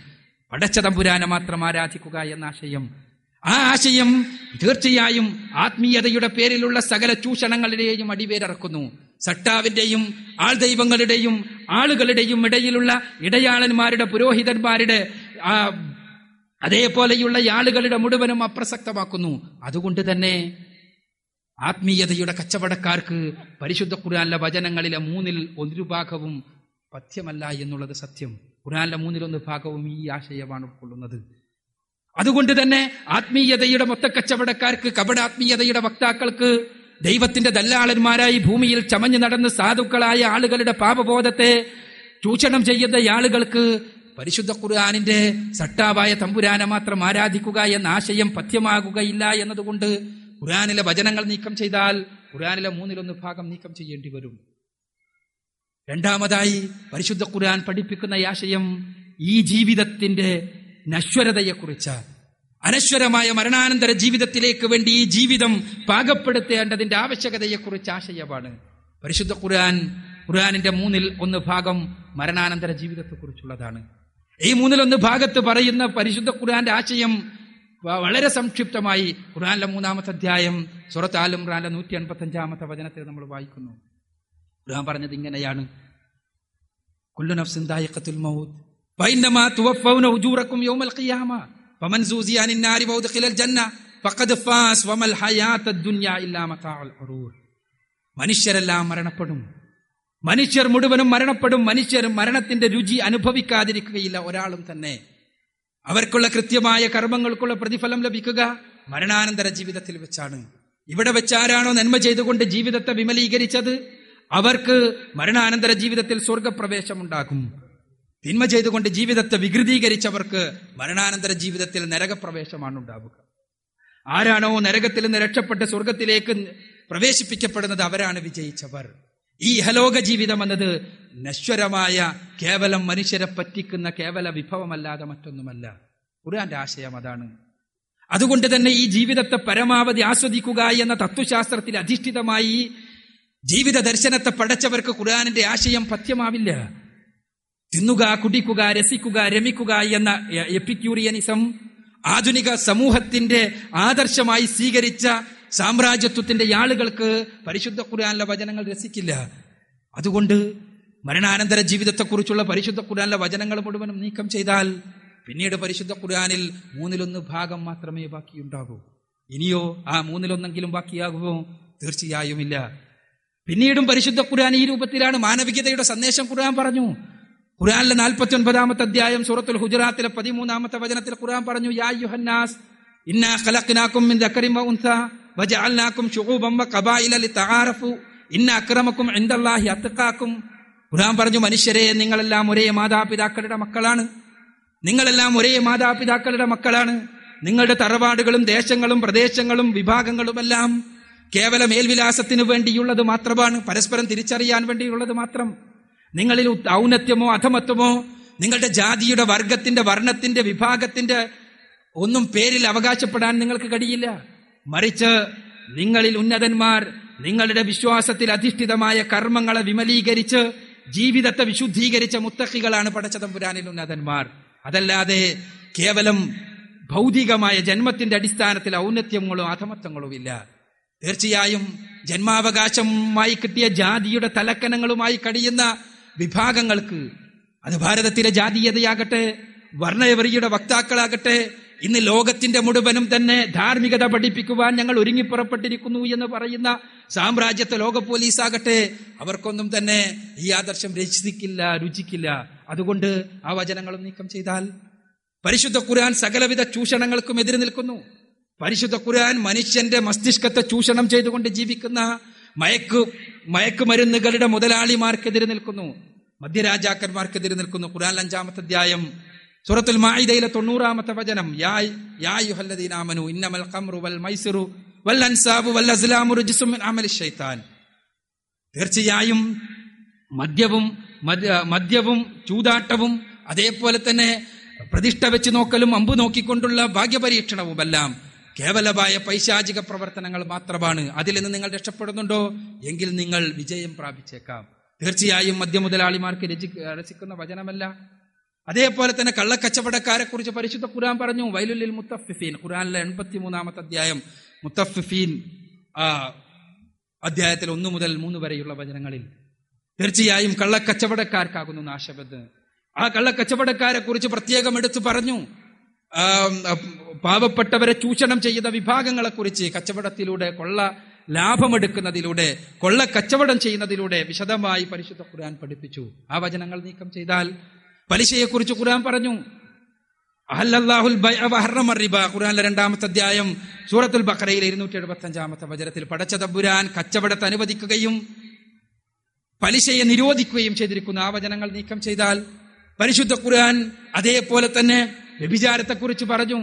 പടച്ച തമ്പുരാനെ മാത്രം ആരാധിക്കുക എന്ന ആശയം ആ ആശയം തീർച്ചയായും ആത്മീയതയുടെ പേരിലുള്ള സകല ചൂഷണങ്ങളുടെയും അടിവേരിറക്കുന്നു സട്ടാവിന്റെയും ആൾദൈവങ്ങളുടെയും ആളുകളുടെയും ഇടയിലുള്ള ഇടയാളന്മാരുടെ പുരോഹിതന്മാരുടെ ആ അതേപോലെയുള്ള ഈ ആളുകളുടെ മുഴുവനും അപ്രസക്തമാക്കുന്നു അതുകൊണ്ട് തന്നെ ആത്മീയതയുടെ കച്ചവടക്കാർക്ക് പരിശുദ്ധ ഖുർആനിലെ വചനങ്ങളിലെ മൂന്നിൽ ഒരു ഭാഗവും പഥ്യമല്ല എന്നുള്ളത് സത്യം ഖുർആനിലെ മൂന്നിലൊന്ന് ഭാഗവും ഈ ആശയമാണ് ഉൾക്കൊള്ളുന്നത് അതുകൊണ്ട് തന്നെ ആത്മീയതയുടെ മൊത്തക്കച്ചവടക്കാർക്ക് കപടാത്മീയതയുടെ വക്താക്കൾക്ക് ദൈവത്തിന്റെ ദല്ലാളന്മാരായി ഭൂമിയിൽ ചമഞ്ഞു നടന്ന് സാധുക്കളായ ആളുകളുടെ പാപബോധത്തെ ചൂഷണം ചെയ്യുന്ന ആളുകൾക്ക് പരിശുദ്ധ ഖുർആാനിന്റെ സട്ടാവായ തമ്പുരാനെ മാത്രം ആരാധിക്കുക എന്ന ആശയം പഥ്യമാകുകയില്ല എന്നതുകൊണ്ട് ഖുർആാനിലെ വചനങ്ങൾ നീക്കം ചെയ്താൽ ഖുർആാനിലെ മൂന്നിലൊന്ന് ഭാഗം നീക്കം ചെയ്യേണ്ടി വരും രണ്ടാമതായി പരിശുദ്ധ ഖുർആൻ പഠിപ്പിക്കുന്ന ഈ ആശയം ഈ ജീവിതത്തിന്റെ നശ്വരതയെക്കുറിച്ച് അനശ്വരമായ മരണാനന്തര ജീവിതത്തിലേക്ക് വേണ്ടി ഈ ജീവിതം പാകപ്പെടുത്തേണ്ടതിന്റെ ആവശ്യകതയെക്കുറിച്ച് ആശയമാണ് പരിശുദ്ധ ഖുർആൻ ഖുർആനിന്റെ മൂന്നിൽ ഒന്ന് ഭാഗം മരണാനന്തര ജീവിതത്തെക്കുറിച്ചുള്ളതാണ് ഈ മൂന്നിലൊന്ന് ഭാഗത്ത് പറയുന്ന പരിശുദ്ധ ഖുർആന്റെ ആശയം വ- വളരെ സംക്ഷിപ്തമായി ഖുർആനിലെ മൂന്നാമത്തെ അധ്യായം സുറത്ത് ആൽ ഇമ്രാനിലെ നൂറ്റി എൺപത്തി അഞ്ചാമത്തെ വചനത്തിൽ നമ്മൾ വായിക്കുന്നു ഖുർആൻ പറഞ്ഞത് ഇങ്ങനെയാണ് കുല്ലു നഫ്സിൻ ദായിഖത്തുൽ മൗത്ത് ഫൈന്നമാ തുവഫൗന ഉജൂറക്കും യൗമൽ ഖിയാമ ഫമൻ സൂസിയ അനിൻ നാരി വഉദ്ഖിലൽ ജന്ന ഫഖദ് ഫാസ് വമൽ ഹയാത്തദ് ദുനിയ ഇല്ലാ മതാഉൽ ഖുറൂർ മനുഷ്യരെല്ലാം മരണപ്പെടും മനുഷ്യർ മുഴുവനും മരണപ്പെടും മനുഷ്യർ മരണത്തിന്റെ രുചി അനുഭവിക്കാതിരിക്കുകയില്ല ഒരാളും തന്നെ അവർക്കുള്ള കൃത്യമായ കർമ്മങ്ങൾക്കുള്ള പ്രതിഫലം ലഭിക്കുക മരണാനന്തര ജീവിതത്തിൽ വെച്ചാണ് ഇവിടെ വെച്ചാരാണോ നന്മ ചെയ്തുകൊണ്ട് ജീവിതത്തെ വിമലീകരിച്ചത് അവർക്ക് മരണാനന്തര ജീവിതത്തിൽ സ്വർഗപ്രവേശമുണ്ടാകും തിന്മ ചെയ്തുകൊണ്ട് ജീവിതത്തെ വികൃതീകരിച്ചവർക്ക് മരണാനന്തര ജീവിതത്തിൽ നരകപ്രവേശമാണ് ഉണ്ടാവുക ആരാണോ നരകത്തിൽ നിന്ന് രക്ഷപ്പെട്ട് സ്വർഗത്തിലേക്ക് പ്രവേശിപ്പിക്കപ്പെടുന്നത് അവരാണ് വിജയിച്ചവർ ഈ ഇഹലോക ജീവിതം എന്നത് നശ്വരമായ കേവലം മനുഷ്യരെ പറ്റിക്കുന്ന കേവല വിഭവമല്ലാതെ മറ്റൊന്നുമല്ല ഖുർആന്റെ ആശയം അതാണ് അതുകൊണ്ട് തന്നെ ഈ ജീവിതത്തെ പരമാവധി ആസ്വദിക്കുക എന്ന തത്വശാസ്ത്രത്തിൽ അധിഷ്ഠിതമായി ജീവിത ദർശനത്തെ പടച്ചവർക്ക് ഖുർആാനിന്റെ ആശയം പഥ്യമാവില്ല തിന്നുക കുടിക്കുക രസിക്കുക രമിക്കുക എന്ന എ- എപ്പിക്യൂറിയനിസം ആധുനിക സമൂഹത്തിന്റെ ആദർശമായി സ്വീകരിച്ച സാമ്രാജ്യത്വത്തിന്റെ ആളുകൾക്ക് പരിശുദ്ധ ഖുർആനിലെ വചനങ്ങൾ രസിക്കില്ല അതുകൊണ്ട് മരണാനന്തര ജീവിതത്തെക്കുറിച്ചുള്ള പരിശുദ്ധ ഖുർആനിലെ വചനങ്ങൾ മുഴുവനും നീക്കം ചെയ്താൽ പിന്നീട് പരിശുദ്ധ ഖുർആനിൽ മൂന്നിലൊന്ന് ഭാഗം മാത്രമേ ബാക്കിയുണ്ടാകൂ ഇനിയോ ആ മൂന്നിലൊന്നെങ്കിലും ബാക്കിയാകുമോ തീർച്ചയായും ഇല്ല പിന്നീടും പരിശുദ്ധ ഖുർആൻ ഈ രൂപത്തിലാണ് മാനവികതയുടെ സന്ദേശം ഖുർആൻ പറഞ്ഞു ഖുർആനിലെ നാൽപ്പത്തി ഒൻപതാമത്തെ അധ്യായം സൂറത്തുൽ ഹുജറാത്തിലെ പതിമൂന്നാമത്തെ വചനത്തിൽ ഖുർആൻ പറഞ്ഞു യാ യുഹന്നാസ് ഇന്നാ ഖലഖ്നാകും മിൻ ദക്കറിൻ വ ഉൻസ വജഅൽനാകും ശുഊബൻ വ ഖബായില ലിതആറഫു ഇന്ന അക്രമക്കും ഇൻദല്ലാഹി അത്ഖാക്കും ഖുർആൻ പറഞ്ഞു മനുഷ്യരെ നിങ്ങളെല്ലാം ഒരേ മാതാപിതാക്കളുടെ മക്കളാണ് നിങ്ങളെല്ലാം ഒരേ മാതാപിതാക്കളുടെ മക്കളാണ് നിങ്ങളുടെ തറവാടുകളും ദേശങ്ങളും പ്രദേശങ്ങളും വിഭാഗങ്ങളുമെല്ലാം കേവല മേൽവിലാസത്തിനു വേണ്ടിയുള്ളത് മാത്രമാണ് പരസ്പരം തിരിച്ചറിയാൻ വേണ്ടിയുള്ളത് മാത്രം നിങ്ങളിൽ ഉത്- ഔന്നത്യമോ അധമത്വമോ നിങ്ങളുടെ ജാതിയുടെ വർഗത്തിന്റെ വർണ്ണത്തിന്റെ വിഭാഗത്തിന്റെ ഒന്നും പേരിൽ അവകാശപ്പെടാൻ നിങ്ങൾക്ക് കഴിയില്ല മറിച്ച് നിങ്ങളിൽ ഉന്നതന്മാർ നിങ്ങളുടെ വിശ്വാസത്തിൽ അധിഷ്ഠിതമായ കർമ്മങ്ങളെ വിമലീകരിച്ച് ജീവിതത്തെ വിശുദ്ധീകരിച്ച മുത്തഹികളാണ് പടച്ചതമ്പുരാനിൽ ഉന്നതന്മാർ അതല്ലാതെ കേവലം ഭൗതികമായ ജന്മത്തിന്റെ അടിസ്ഥാനത്തിൽ ഔന്നത്യങ്ങളോ അധമത്വങ്ങളോ ഇല്ല തീർച്ചയായും ജന്മാവകാശമായി കിട്ടിയ ജാതിയുടെ തലക്കനങ്ങളുമായി കഴിയുന്ന വിഭാഗങ്ങൾക്ക് അത് ഭാരതത്തിലെ ജാതീയതയാകട്ടെ വർണ്ണവരിയുടെ വക്താക്കളാകട്ടെ ഇന്ന് ലോകത്തിന്റെ മുഴുവനും തന്നെ ധാർമ്മികത പഠിപ്പിക്കുവാൻ ഞങ്ങൾ ഒരുങ്ങിപ്പുറപ്പെട്ടിരിക്കുന്നു എന്ന് പറയുന്ന സാമ്രാജ്യത്തെ ലോക പോലീസാകട്ടെ അവർക്കൊന്നും തന്നെ ഈ ആദർശം രചിക്കില്ല രുചിക്കില്ല അതുകൊണ്ട് ആ വചനങ്ങളും നീക്കം ചെയ്താൽ പരിശുദ്ധ ഖുർആൻ സകലവിധ ചൂഷണങ്ങൾക്കും എതിര് നിൽക്കുന്നു പരിശുദ്ധ ഖുർആൻ മനുഷ്യന്റെ മസ്തിഷ്കത്തെ ചൂഷണം ചെയ്തുകൊണ്ട് ജീവിക്കുന്ന മയക്കു മയക്കുമരുന്നുകളുടെ മുതലാളിമാർക്കെതിരെ നിൽക്കുന്നു മധ്യരാജാക്കന്മാർക്കെതിരെ നിൽക്കുന്നു ഖുർആൻ അഞ്ചാമത്തെ അധ്യായം സൂറത്തുൽ മാഇദയിലെ തൊണ്ണൂറാമത്തെ വചനം യാ യാ യുഹല്ലദീനാമനു ഇന്നമൽ ഖംറു വൽ മൈസിറു വൽ അൻസാബു വൽ അസ്ലാമു റുജ്സും മിൻ അമലി ശൈത്താൻ തീർച്ചയായും മദ്യവും മദ്യ- മദ്യവും ചൂതാട്ടവും അതേപോലെ തന്നെ പ്രതിഷ്ഠ വെച്ച് നോക്കലും അമ്പു നോക്കിക്കൊണ്ടുള്ള ഭാഗ്യപരീക്ഷണവുമെല്ലാം കേവലമായ പൈശാചിക പ്രവർത്തനങ്ങൾ മാത്രമാണ് അതിൽ നിന്ന് നിങ്ങൾ രക്ഷപ്പെടുന്നുണ്ടോ എങ്കിൽ നിങ്ങൾ വിജയം പ്രാപിച്ചേക്കാം തീർച്ചയായും മദ്യമുതലാളിമാർക്ക് രചി രചിക്കുന്ന വചനമല്ല അതേപോലെ തന്നെ കള്ളക്കച്ചവടക്കാരെ കുറിച്ച് പരിശുദ്ധ ഖുർആൻ പറഞ്ഞു വൈലുല്ലിൽ മുത്തഫിഫീൻ ഖുർആനിലെ എൺപത്തി മൂന്നാമത്തെ അധ്യായം മുത്തഫിഫീൻ ആ അധ്യായത്തിൽ ഒന്ന് മുതൽ മൂന്ന് വരെയുള്ള വചനങ്ങളിൽ തീർച്ചയായും കള്ളക്കച്ചവടക്കാർക്കാകുന്നു നാശബദ്ധ ആ കള്ളക്കച്ചവടക്കാരെ കുറിച്ച് പ്രത്യേകം എടുത്തു പറഞ്ഞു ആ, ആ, പാവപ്പെട്ടവരെ ചൂഷണം ചെയ്യുന്ന വിഭാഗങ്ങളെ കുറിച്ച് കച്ചവടത്തിലൂടെ കൊള്ള ലാഭമെടുക്കുന്നതിലൂടെ കൊള്ള കച്ചവടം ചെയ്യുന്നതിലൂടെ വിശദമായി പരിശുദ്ധ ഖുർആൻ പഠിപ്പിച്ചു ആ വചനങ്ങൾ നീക്കം ചെയ്താൽ പലിശയെക്കുറിച്ച് ഖുർആൻ പറഞ്ഞു അഹല്ലല്ലാഹുൽ ബൈഅ വഹറമ റിബ ഖുർആനിലെ രണ്ടാമത്തെ അധ്യായം സൂറത്തുൽ ബഖറയിലെ ഇരുന്നൂറ്റി എഴുപത്തി അഞ്ചാമത്തെ വചനത്തിൽ പടച്ച തമ്പുരാൻ കച്ചവടത്തെ അനുവദിക്കുകയും പലിശയെ നിരോധിക്കുകയും ചെയ്തിരിക്കുന്ന ആ വചനങ്ങൾ നീക്കം ചെയ്താൽ പരിശുദ്ധ ഖുർആൻ അതേപോലെ തന്നെ വ്യഭിചാരത്തെക്കുറിച്ച് പറഞ്ഞു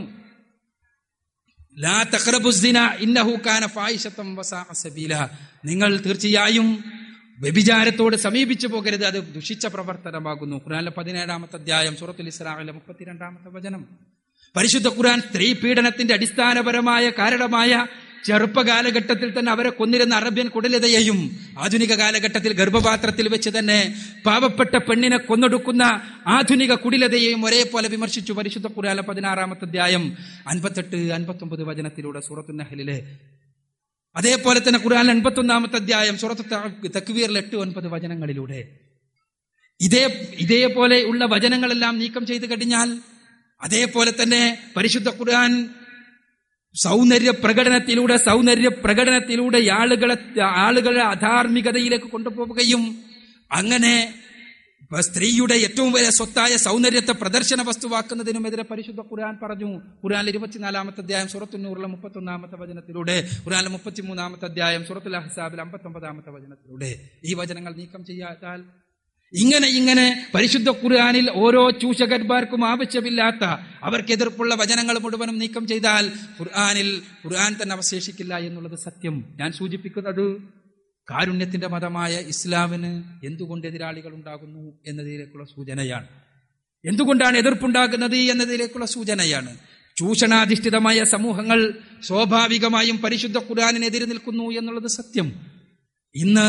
ലാ തഖ്റബുസ്സിന ഇന്നഹു കാന ഫായിശത്തം വസാഅ സബീല നിങ്ങൾ തീർച്ചയായും വ്യഭിചാരത്തോട് സമീപിച്ചു പോകരുത് അത് ദുഷിച്ച പ്രവർത്തനമാകുന്നു ഖുർആനിലെ പതിനേഴാമത്തെ അധ്യായം സൂറത്തുൽ ഇസ്രാഹിലെ മുപ്പത്തിരണ്ടാമത്തെ വചനം പരിശുദ്ധ ഖുർആൻ സ്ത്രീ പീഡനത്തിന്റെ അടിസ്ഥാനപരമായ കാരണമായ ചെറുപ്പ കാലഘട്ടത്തിൽ തന്നെ അവരെ കൊന്നിരുന്ന അറബ്യൻ കുടലതയെയും ആധുനിക കാലഘട്ടത്തിൽ ഗർഭപാത്രത്തിൽ വെച്ച് തന്നെ പാവപ്പെട്ട പെണ്ണിനെ കൊന്നൊടുക്കുന്ന ആധുനിക കുടിലതയെയും ഒരേപോലെ വിമർശിച്ചു പരിശുദ്ധ ഖുർആന പതിനാറാമത്തെ അധ്യായം അൻപത്തെട്ട് അൻപത്തൊമ്പത് വചനത്തിലൂടെ സൂറത്തു നഹലിലെ അതേപോലെ തന്നെ ഖുർആൻ എൺപത്തൊന്നാമത്തെ അധ്യായം സൂറത്ത് ത- തക്വീറിൽ എട്ട് ഒൻപത് വചനങ്ങളിലൂടെ ഇതേ ഇതേപോലെ ഉള്ള വചനങ്ങളെല്ലാം നീക്കം ചെയ്ത് കഴിഞ്ഞാൽ അതേപോലെ തന്നെ പരിശുദ്ധ ഖുർആൻ സൗന്ദര്യ പ്രകടനത്തിലൂടെ സൗന്ദര്യ പ്രകടനത്തിലൂടെ ആളുകളെ ആളുകളെ അധാർമികതയിലേക്ക് കൊണ്ടുപോവുകയും അങ്ങനെ ഇപ്പൊ സ്ത്രീയുടെ ഏറ്റവും വലിയ സ്വത്തായ സൗന്ദര്യത്തെ പ്രദർശന വസ്തുവാക്കുന്നതിനുമെതിരെ പരിശുദ്ധ ഖുർആൻ പറഞ്ഞു ഖുർആൻ ഇരുപത്തിനാലാമത്തെ അധ്യായം സുറത്തുന്നൂറിലെ മുപ്പത്തൊന്നാമത്തെ വചനത്തിലൂടെ ഖുർആനിലെ മുപ്പത്തിമൂന്നാമത്തെ അധ്യായം സുറത്തുൽ അഹ്സാബിൽ അമ്പത്തൊമ്പതാമത്തെ വചനത്തിലൂടെ ഈ വചനങ്ങൾ നീക്കം ചെയ്യാത്താൽ ഇങ്ങനെ ഇങ്ങനെ പരിശുദ്ധ ഖുർആനിൽ ഓരോ ചൂഷകന്മാർക്കും ആവശ്യമില്ലാത്ത അവർക്ക് എതിർപ്പുള്ള വചനങ്ങൾ മുഴുവനും നീക്കം ചെയ്താൽ ഖുർആനിൽ ഖുർആൻ തന്നെ അവശേഷിക്കില്ല എന്നുള്ളത് സത്യം ഞാൻ സൂചിപ്പിക്കുന്നത് കാരുണ്യത്തിന്റെ മതമായ ഇസ്ലാമിന് എന്തുകൊണ്ട് എതിരാളികൾ ഉണ്ടാകുന്നു എന്നതിലേക്കുള്ള സൂചനയാണ് എന്തുകൊണ്ടാണ് എതിർപ്പുണ്ടാകുന്നത് എന്നതിലേക്കുള്ള സൂചനയാണ് ചൂഷണാധിഷ്ഠിതമായ സമൂഹങ്ങൾ സ്വാഭാവികമായും പരിശുദ്ധ ഖുർആാനിനെതിരെ നിൽക്കുന്നു എന്നുള്ളത് സത്യം ഇന്ന്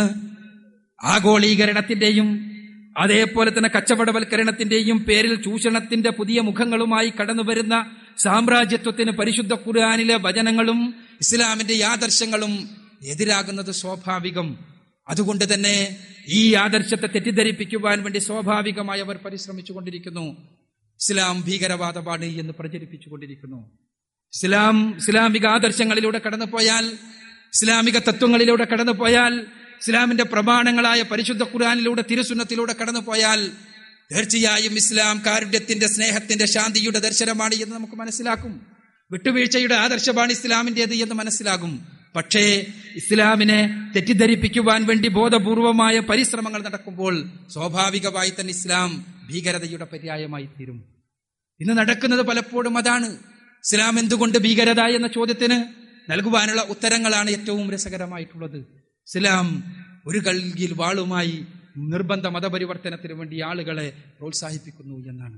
ആഗോളീകരണത്തിന്റെയും അതേപോലെ തന്നെ കച്ചവടവൽക്കരണത്തിന്റെയും പേരിൽ ചൂഷണത്തിന്റെ പുതിയ മുഖങ്ങളുമായി കടന്നുവരുന്ന സാമ്രാജ്യത്വത്തിന് പരിശുദ്ധ ഖുർആാനിലെ വചനങ്ങളും ഇസ്ലാമിന്റെ ആദർശങ്ങളും എതിരാകുന്നത് സ്വാഭാവികം അതുകൊണ്ട് തന്നെ ഈ ആദർശത്തെ തെറ്റിദ്ധരിപ്പിക്കുവാൻ വേണ്ടി സ്വാഭാവികമായി അവർ പരിശ്രമിച്ചുകൊണ്ടിരിക്കുന്നു ഇസ്ലാം ഭീകരവാദമാണ് എന്ന് പ്രചരിപ്പിച്ചുകൊണ്ടിരിക്കുന്നു ഇസ്ലാം ഇസ്ലാമിക ആദർശങ്ങളിലൂടെ കടന്നുപോയാൽ ഇസ്ലാമിക തത്വങ്ങളിലൂടെ കടന്നുപോയാൽ ഇസ്ലാമിന്റെ പ്രമാണങ്ങളായ പരിശുദ്ധ ഖുർആാനിലൂടെ തിരുസുന്നത്തിലൂടെ കടന്നുപോയാൽ തീർച്ചയായും ഇസ്ലാം കാരുണ്യത്തിന്റെ സ്നേഹത്തിന്റെ ശാന്തിയുടെ ദർശനമാണ് എന്ന് നമുക്ക് മനസ്സിലാക്കും വിട്ടുവീഴ്ചയുടെ ആദർശമാണ് ഇസ്ലാമിന്റേത് എന്ന് മനസ്സിലാകും പക്ഷേ ഇസ്ലാമിനെ തെറ്റിദ്ധരിപ്പിക്കുവാൻ വേണ്ടി ബോധപൂർവമായ പരിശ്രമങ്ങൾ നടക്കുമ്പോൾ സ്വാഭാവികമായി തന്നെ ഇസ്ലാം ഭീകരതയുടെ പര്യായമായി തീരും ഇന്ന് നടക്കുന്നത് പലപ്പോഴും അതാണ് ഇസ്ലാം എന്തുകൊണ്ട് ഭീകരത എന്ന ചോദ്യത്തിന് നൽകുവാനുള്ള ഉത്തരങ്ങളാണ് ഏറ്റവും രസകരമായിട്ടുള്ളത് ഇസ്ലാം ഒരു കൽകിൽ വാളുമായി നിർബന്ധ മതപരിവർത്തനത്തിന് വേണ്ടി ആളുകളെ പ്രോത്സാഹിപ്പിക്കുന്നു എന്നാണ്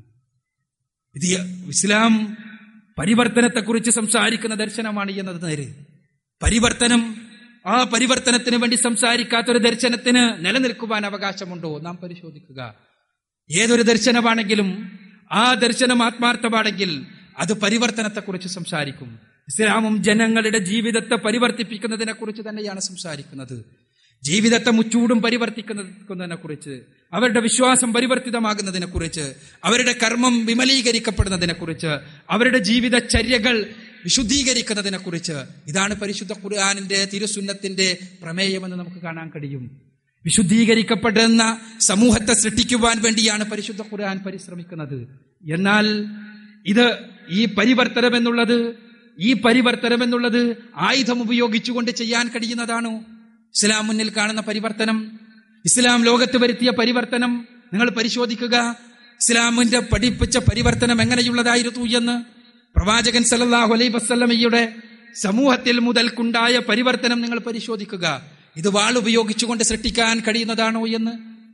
ഇത് ഇസ്ലാം പരിവർത്തനത്തെക്കുറിച്ച് സംസാരിക്കുന്ന ദർശനമാണ് എന്നത് നേര് പരിവർത്തനം ആ പരിവർത്തനത്തിന് വേണ്ടി സംസാരിക്കാത്തൊരു ദർശനത്തിന് നിലനിൽക്കുവാൻ അവകാശമുണ്ടോ നാം പരിശോധിക്കുക ഏതൊരു ദർശനമാണെങ്കിലും ആ ദർശനം ആത്മാർത്ഥമാണെങ്കിൽ അത് പരിവർത്തനത്തെക്കുറിച്ച് സംസാരിക്കും ഇസ്ലാമും ജനങ്ങളുടെ ജീവിതത്തെ പരിവർത്തിപ്പിക്കുന്നതിനെ കുറിച്ച് തന്നെയാണ് സംസാരിക്കുന്നത് ജീവിതത്തെ മുച്ചൂടും പരിവർത്തിക്കുന്നതിനെ കുറിച്ച് അവരുടെ വിശ്വാസം പരിവർത്തിതമാകുന്നതിനെ കുറിച്ച് അവരുടെ കർമ്മം വിമലീകരിക്കപ്പെടുന്നതിനെ കുറിച്ച് അവരുടെ ജീവിതചര്യകൾ വിശുദ്ധീകരിക്കുന്നതിനെ കുറിച്ച് ഇതാണ് പരിശുദ്ധ ഖുർആാനിന്റെ തിരുസുന്നത്തിന്റെ പ്രമേയമെന്ന് നമുക്ക് കാണാൻ കഴിയും വിശുദ്ധീകരിക്കപ്പെടുന്ന സമൂഹത്തെ സൃഷ്ടിക്കുവാൻ വേണ്ടിയാണ് പരിശുദ്ധ ഖുർആൻ പരിശ്രമിക്കുന്നത് എന്നാൽ ഇത് ഈ പരിവർത്തനം എന്നുള്ളത് ഈ പരിവർത്തനം എന്നുള്ളത് ആയുധം ഉപയോഗിച്ചുകൊണ്ട് ചെയ്യാൻ കഴിയുന്നതാണോ ഇസ്ലാം മുന്നിൽ കാണുന്ന പരിവർത്തനം ഇസ്ലാം ലോകത്ത് വരുത്തിയ പരിവർത്തനം നിങ്ങൾ പരിശോധിക്കുക ഇസ്ലാമിന്റെ പഠിപ്പിച്ച പരിവർത്തനം എങ്ങനെയുള്ളതായിരുന്നു എന്ന് പ്രവാചകൻ സല്ലല്ലാഹു അലൈഹി വസല്ലമയുടെ സമൂഹത്തിൽ മുതൽക്കുണ്ടായ പരിവർത്തനം നിങ്ങൾ പരിശോധിക്കുക ഇത് വാൾ ഉപയോഗിച്ചുകൊണ്ട് സൃഷ്ടിക്കാൻ കഴിയുന്നതാണോ എന്ന്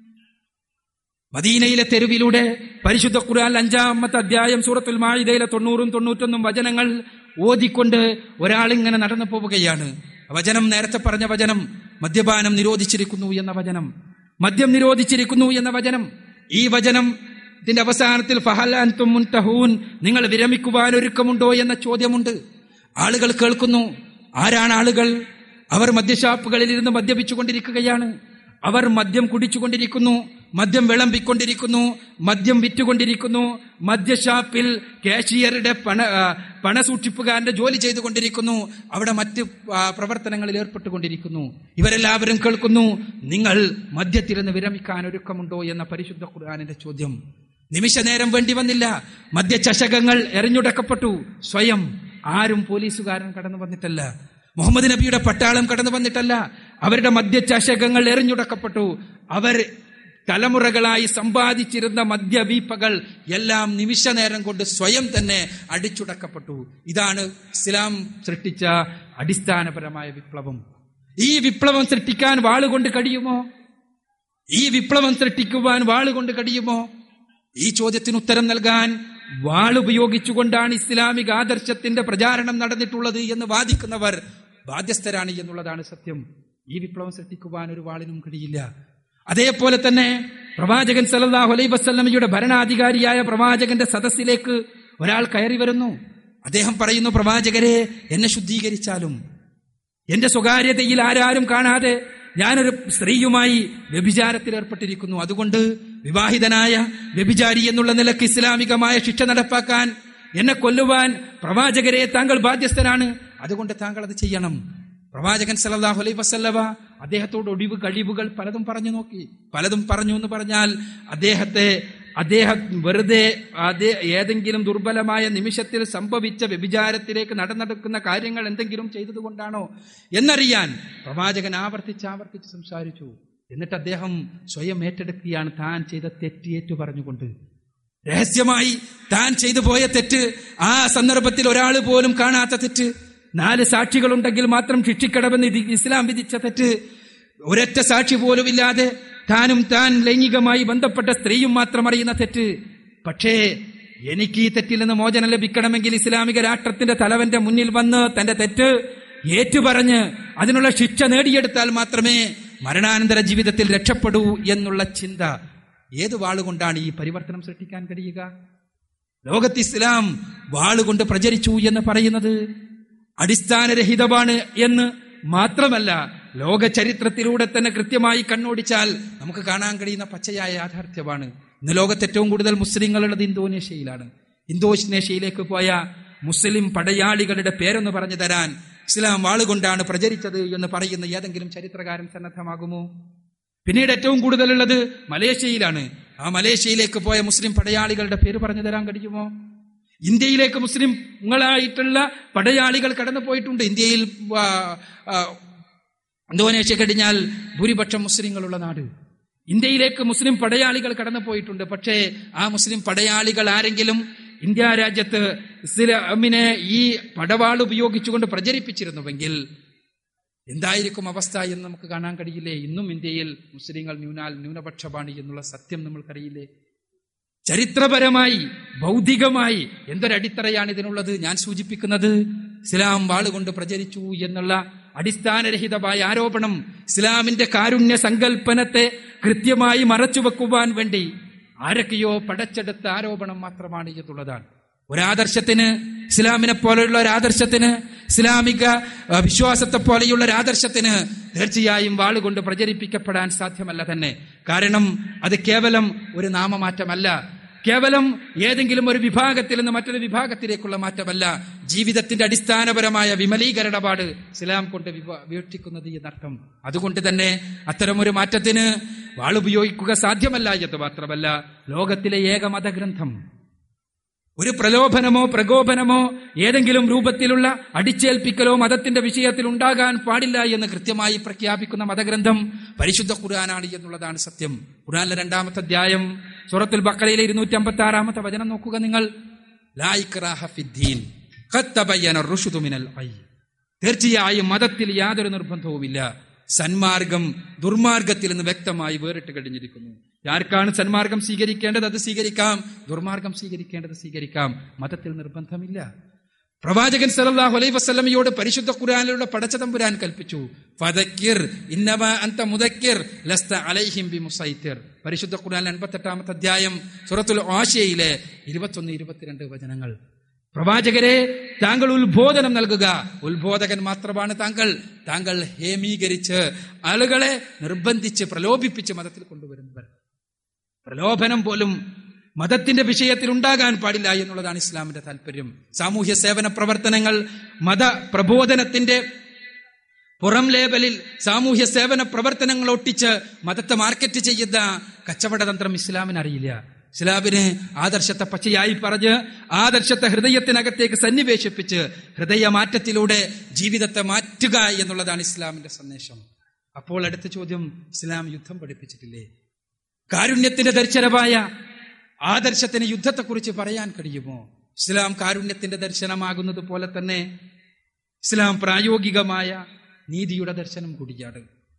മദീനയിലെ തെരുവിലൂടെ പരിശുദ്ധ ഖുർആൻ അഞ്ചാമത്തെ അധ്യായം സൂറത്തുൽ മായിദയിലെ തൊണ്ണൂറും തൊണ്ണൂറ്റൊന്നും വചനങ്ങൾ ഓതിക്കൊണ്ട് ഒരാളിങ്ങനെ നടന്നു പോവുകയാണ് വചനം നേരത്തെ പറഞ്ഞ വചനം മദ്യപാനം നിരോധിച്ചിരിക്കുന്നു എന്ന വചനം മദ്യം നിരോധിച്ചിരിക്കുന്നു എന്ന വചനം ഈ വചനം ഇതിന്റെ അവസാനത്തിൽ ഫഹൽ അൻതും മുൻതഹൂൻ നിങ്ങൾ വിരമിക്കുവാൻ ഒരുക്കമുണ്ടോ എന്ന ചോദ്യമുണ്ട് ആളുകൾ കേൾക്കുന്നു ആരാണ് ആളുകൾ അവർ മദ്യഷാപ്പുകളിൽ ഇരുന്ന് മദ്യപിച്ചുകൊണ്ടിരിക്കുകയാണ് അവർ മദ്യം കുടിച്ചുകൊണ്ടിരിക്കുന്നു മദ്യം വിളമ്പിക്കൊണ്ടിരിക്കുന്നു മദ്യം വിറ്റുകൊണ്ടിരിക്കുന്നു മദ്യഷാപ്പിൽ കാഷ്യറുടെ പണ ആ, പണസൂക്ഷിപ്പുകാരന്റെ ജോലി ചെയ്തുകൊണ്ടിരിക്കുന്നു അവിടെ മറ്റ് ആ, പ്രവർത്തനങ്ങളിൽ ഏർപ്പെട്ടുകൊണ്ടിരിക്കുന്നു ഇവരെല്ലാവരും കേൾക്കുന്നു നിങ്ങൾ മദ്യത്തിരുന്ന് വിരമിക്കാൻ ഒരുക്കമുണ്ടോ എന്ന പരിശുദ്ധ ഖുർആാനിന്റെ ചോദ്യം നിമിഷ നേരം വേണ്ടി വന്നില്ല മദ്യചഷകങ്ങൾ എറിഞ്ഞുടക്കപ്പെട്ടു സ്വയം ആരും പോലീസുകാരൻ കടന്നു വന്നിട്ടല്ല മുഹമ്മദ് നബിയുടെ പട്ടാളം കടന്നു വന്നിട്ടല്ല അവരുടെ മദ്യചഷകങ്ങൾ എറിഞ്ഞുടക്കപ്പെട്ടു അവർ തലമുറകളായി സമ്പാദിച്ചിരുന്ന മദ്യവീപ്പകൾ എല്ലാം നിമിഷ നേരം കൊണ്ട് സ്വയം തന്നെ അടിച്ചുടക്കപ്പെട്ടു ഇതാണ് ഇസ്ലാം സൃഷ്ടിച്ച അടിസ്ഥാനപരമായ വിപ്ലവം ഈ വിപ്ലവം സൃഷ്ടിക്കാൻ വാളുകൊണ്ട് കഴിയുമോ ഈ വിപ്ലവം സൃഷ്ടിക്കുവാൻ വാളുകൊണ്ട് കഴിയുമോ ഈ ചോദ്യത്തിന് ഉത്തരം നൽകാൻ വാളുപയോഗിച്ചുകൊണ്ടാണ് ഇസ്ലാമിക ആദർശത്തിന്റെ പ്രചാരണം നടന്നിട്ടുള്ളത് എന്ന് വാദിക്കുന്നവർ ബാധ്യസ്ഥരാണ് എന്നുള്ളതാണ് സത്യം ഈ വിപ്ലവം സൃഷ്ടിക്കുവാൻ ഒരു വാളിനും കഴിയില്ല അതേപോലെ തന്നെ പ്രവാചകൻ സല്ലല്ലാഹു അലൈഹി വസല്ലമയുടെ ഭരണാധികാരിയായ പ്രവാചകന്റെ സദസ്സിലേക്ക് ഒരാൾ കയറി വരുന്നു അദ്ദേഹം പറയുന്നു പ്രവാചകരെ എന്നെ ശുദ്ധീകരിച്ചാലും എന്റെ സ്വകാര്യതയിൽ ആരാരും കാണാതെ ഞാനൊരു സ്ത്രീയുമായി വ്യഭിചാരത്തിൽ ഏർപ്പെട്ടിരിക്കുന്നു അതുകൊണ്ട് വിവാഹിതനായ വ്യഭിചാരി എന്നുള്ള നിലക്ക് ഇസ്ലാമികമായ ശിക്ഷ നടപ്പാക്കാൻ എന്നെ കൊല്ലുവാൻ പ്രവാചകരെ താങ്കൾ ബാധ്യസ്ഥനാണ് അതുകൊണ്ട് താങ്കൾ അത് ചെയ്യണം പ്രവാചകൻ സല്ലല്ലാഹു അലൈഹി വസല്ലമ അദ്ദേഹത്തോട് ഒടിവ് കഴിവുകൾ പലതും പറഞ്ഞു നോക്കി പലതും പറഞ്ഞു എന്ന് പറഞ്ഞാൽ അദ്ദേഹത്തെ അദ്ദേഹം വെറുതെ അതേ ഏതെങ്കിലും ദുർബലമായ നിമിഷത്തിൽ സംഭവിച്ച വ്യഭിചാരത്തിലേക്ക് നടന്നെടുക്കുന്ന കാര്യങ്ങൾ എന്തെങ്കിലും ചെയ്തതുകൊണ്ടാണോ എന്നറിയാൻ പ്രവാചകൻ ആവർത്തിച്ച് ആവർത്തിച്ച് സംസാരിച്ചു എന്നിട്ട് അദ്ദേഹം സ്വയം ഏറ്റെടുക്കുകയാണ് താൻ ചെയ്ത തെറ്റ് ഏറ്റു പറഞ്ഞുകൊണ്ട് രഹസ്യമായി താൻ ചെയ്തു പോയ തെറ്റ് ആ സന്ദർഭത്തിൽ ഒരാൾ പോലും കാണാത്ത തെറ്റ് നാല് സാക്ഷികളുണ്ടെങ്കിൽ മാത്രം ശിക്ഷിക്കണമെന്ന് ഇത് ഇസ്ലാം വിധിച്ച തെറ്റ് ഒരൊറ്റ സാക്ഷി പോലുമില്ലാതെ താനും താൻ ലൈംഗികമായി ബന്ധപ്പെട്ട സ്ത്രീയും മാത്രം അറിയുന്ന തെറ്റ് പക്ഷേ എനിക്ക് ഈ തെറ്റിൽ നിന്ന് മോചനം ലഭിക്കണമെങ്കിൽ ഇസ്ലാമിക രാഷ്ട്രത്തിന്റെ തലവന്റെ മുന്നിൽ വന്ന് തന്റെ തെറ്റ് ഏറ്റുപറഞ്ഞ് അതിനുള്ള ശിക്ഷ നേടിയെടുത്താൽ മാത്രമേ മരണാനന്തര ജീവിതത്തിൽ രക്ഷപ്പെടൂ എന്നുള്ള ചിന്ത ഏത് വാളുകൊണ്ടാണ് ഈ പരിവർത്തനം സൃഷ്ടിക്കാൻ കഴിയുക ലോകത്ത് ഇസ്ലാം വാളുകൊണ്ട് പ്രചരിച്ചു എന്ന് പറയുന്നത് അടിസ്ഥാനരഹിതമാണ് എന്ന് മാത്രമല്ല ലോക ചരിത്രത്തിലൂടെ തന്നെ കൃത്യമായി കണ്ണോടിച്ചാൽ നമുക്ക് കാണാൻ കഴിയുന്ന പച്ചയായ യാഥാർത്ഥ്യമാണ് ഇന്ന് ലോകത്ത് ഏറ്റവും കൂടുതൽ മുസ്ലിങ്ങളുള്ളത് ഇന്തോനേഷ്യയിലാണ് ഇന്തോനേഷ്യയിലേക്ക് പോയ മുസ്ലിം പടയാളികളുടെ പേരൊന്ന് പറഞ്ഞു തരാൻ ഇസ്ലാം വാളുകൊണ്ടാണ് പ്രചരിച്ചത് എന്ന് പറയുന്ന ഏതെങ്കിലും ചരിത്രകാരൻ സന്നദ്ധമാകുമോ പിന്നീട് ഏറ്റവും കൂടുതലുള്ളത് മലേഷ്യയിലാണ് ആ മലേഷ്യയിലേക്ക് പോയ മുസ്ലിം പടയാളികളുടെ പേര് പറഞ്ഞു തരാൻ കഴിയുമോ ഇന്ത്യയിലേക്ക് മുസ്ലിങ്ങളായിട്ടുള്ള പടയാളികൾ കടന്നു പോയിട്ടുണ്ട് ഇന്ത്യയിൽ ആ, ആ, ഇന്തോനേഷ്യ കഴിഞ്ഞാൽ ഭൂരിപക്ഷം മുസ്ലിങ്ങളുള്ള നാട് ഇന്ത്യയിലേക്ക് മുസ്ലിം പടയാളികൾ കടന്നു പോയിട്ടുണ്ട് പക്ഷേ ആ മുസ്ലിം പടയാളികൾ ആരെങ്കിലും ഇന്ത്യ രാജ്യത്ത് ഇസ്ലാമിനെ ഈ പടവാൾ ഉപയോഗിച്ചുകൊണ്ട് പ്രചരിപ്പിച്ചിരുന്നുവെങ്കിൽ എന്തായിരിക്കും അവസ്ഥ എന്ന് നമുക്ക് കാണാൻ കഴിയില്ലേ ഇന്നും ഇന്ത്യയിൽ മുസ്ലിങ്ങൾ ന്യൂനാൽ ന്യൂനപക്ഷമാണ് എന്നുള്ള സത്യം നമ്മൾക്കറിയില്ലേ ചരിത്രപരമായി ഭൗതികമായി എന്തൊരടിത്തറയാണ് ഇതിനുള്ളത് ഞാൻ സൂചിപ്പിക്കുന്നത് ഇസ്ലാം വാളുകൊണ്ട് പ്രചരിച്ചു എന്നുള്ള അടിസ്ഥാനരഹിതമായ ആരോപണം ഇസ്ലാമിന്റെ കാരുണ്യ സങ്കല്പനത്തെ കൃത്യമായി മറച്ചുവെക്കുവാൻ വേണ്ടി ആരൊക്കെയോ പടച്ചെടുത്ത ആരോപണം മാത്രമാണ് എന്നുള്ളതാണ് ഒരാദർശത്തിന് ഇസ്ലാമിനെ പോലെയുള്ള ഒരു ആദർശത്തിന് ഇസ്ലാമിക ആ, വിശ്വാസത്തെ പോലെയുള്ള ഒരു ആദർശത്തിന് തീർച്ചയായും വാളുകൊണ്ട് പ്രചരിപ്പിക്കപ്പെടാൻ സാധ്യമല്ല തന്നെ കാരണം അത് കേവലം ഒരു നാമമാറ്റമല്ല കേവലം ഏതെങ്കിലും ഒരു വിഭാഗത്തിൽ നിന്ന് മറ്റൊരു വിഭാഗത്തിലേക്കുള്ള മാറ്റമല്ല ജീവിതത്തിന്റെ അടിസ്ഥാനപരമായ വിമലീകരണപാട് ഇസ്ലാം കൊണ്ട് വിവ- വീക്ഷിക്കുന്നത് എന്നർത്ഥം അതുകൊണ്ട് തന്നെ അത്തരമൊരു മാറ്റത്തിന് വാളുപയോഗിക്കുക സാധ്യമല്ല എന്ന് മാത്രമല്ല ലോകത്തിലെ ഏക മതഗ്രന്ഥം ഒരു പ്രലോഭനമോ പ്രകോപനമോ ഏതെങ്കിലും രൂപത്തിലുള്ള അടിച്ചേൽപ്പിക്കലോ മതത്തിന്റെ വിഷയത്തിൽ ഉണ്ടാകാൻ പാടില്ല എന്ന് കൃത്യമായി പ്രഖ്യാപിക്കുന്ന മതഗ്രന്ഥം പരിശുദ്ധ ഖുർആനാണ് എന്നുള്ളതാണ് സത്യം ഖുർആനിലെ രണ്ടാമത്തെ അധ്യായം സൂറത്തുൽ ബക്കറയിലെ ഇരുന്നൂറ്റി അമ്പത്തി ആറാമത്തെ വചനം നോക്കുക നിങ്ങൾ ലാ ഇക്റാഹ ഫിദ്ദീൻ ഖദ് തബയ്യന റുശ്ദു മിനൽ ഗയ്. തീർച്ചയായും മതത്തിൽ യാതൊരു നിർബന്ധവുമില്ല സന്മാർഗം ദുർമാർഗത്തിൽ നിന്ന് വ്യക്തമായി വേറിട്ട് കഴിഞ്ഞിരിക്കുന്നു ആർക്കാണ് സന്മാർഗം സ്വീകരിക്കേണ്ടത് അത് സ്വീകരിക്കാം ദുർമാർഗം സ്വീകരിക്കേണ്ടത് സ്വീകരിക്കാം മതത്തിൽ നിർബന്ധമില്ല പ്രവാചകൻ സല്ലല്ലാഹു അലൈഹി വസല്ലമയോട് പരിശുദ്ധ ഖുർആനിലൂടെ പടച്ചതമ്പുരാൻ കൽപ്പിച്ചു ഫദക്കിർ ഇന്നമ അന്ത മുദക്കിർ ലസ്ത അലൈഹിം ബി മുസൈത്തിർ പരിശുദ്ധ ഖുർആൻ എൺപത്തെട്ടാമത്തെ അധ്യായം സൂറത്തുൽ ആശയയിലെ ഇരുപത്തൊന്ന് ഇരുപത്തിരണ്ട് വചനങ്ങൾ പ്രവാചകരെ താങ്കൾ ഉത്ബോധനം നൽകുക ഉത്ബോധകൻ മാത്രമാണ് താങ്കൾ താങ്കൾ ഹേമീകരിച്ച് ആളുകളെ നിർബന്ധിച്ച് പ്രലോഭിപ്പിച്ച് മതത്തിൽ കൊണ്ടുവരുന്നവർ പ്രലോഭനം പോലും മതത്തിന്റെ വിഷയത്തിൽ ഉണ്ടാകാൻ പാടില്ല എന്നുള്ളതാണ് ഇസ്ലാമിന്റെ താല്പര്യം സാമൂഹ്യ സേവന പ്രവർത്തനങ്ങൾ മത പ്രബോധനത്തിന്റെ പുറം ലേബലിൽ സാമൂഹ്യ സേവന പ്രവർത്തനങ്ങൾ ഒട്ടിച്ച് മതത്തെ മാർക്കറ്റ് ചെയ്യുന്ന കച്ചവട തന്ത്രം ഇസ്ലാമിന് അറിയില്ല ഇസ്ലാമിന് ആദർശത്തെ പച്ചയായി പറഞ്ഞ് ആദർശത്തെ ഹൃദയത്തിനകത്തേക്ക് സന്നിവേശിപ്പിച്ച് ഹൃദയമാറ്റത്തിലൂടെ ജീവിതത്തെ മാറ്റുക എന്നുള്ളതാണ് ഇസ്ലാമിന്റെ സന്ദേശം അപ്പോൾ അടുത്ത ചോദ്യം ഇസ്ലാം യുദ്ധം പഠിപ്പിച്ചിട്ടില്ലേ കാരുണ്യത്തിന്റെ ദർശനമായ ആദർശത്തിന് യുദ്ധത്തെക്കുറിച്ച് പറയാൻ കഴിയുമോ ഇസ്ലാം കാരുണ്യത്തിന്റെ ദർശനമാകുന്നത് പോലെ തന്നെ ഇസ്ലാം പ്രായോഗികമായ നീതിയുടെ ദർശനം കൂടിയാണ്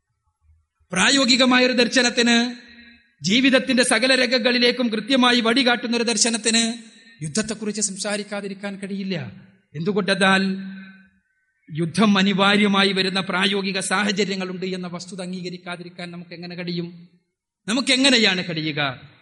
പ്രായോഗികമായ ഒരു ദർശനത്തിന് ജീവിതത്തിന്റെ സകല രംഗങ്ങളിലേക്കും കൃത്യമായി വടികാട്ടുന്ന ഒരു ദർശനത്തിന് യുദ്ധത്തെക്കുറിച്ച് സംസാരിക്കാതിരിക്കാൻ കഴിയില്ല എന്തുകൊണ്ടെന്നാൽ യുദ്ധം അനിവാര്യമായി വരുന്ന പ്രായോഗിക സാഹചര്യങ്ങളുണ്ട് എന്ന വസ്തുത അംഗീകരിക്കാതിരിക്കാൻ നമുക്ക് എങ്ങനെ കഴിയും നമുക്ക് എങ്ങനെയാണ് കഴിയുക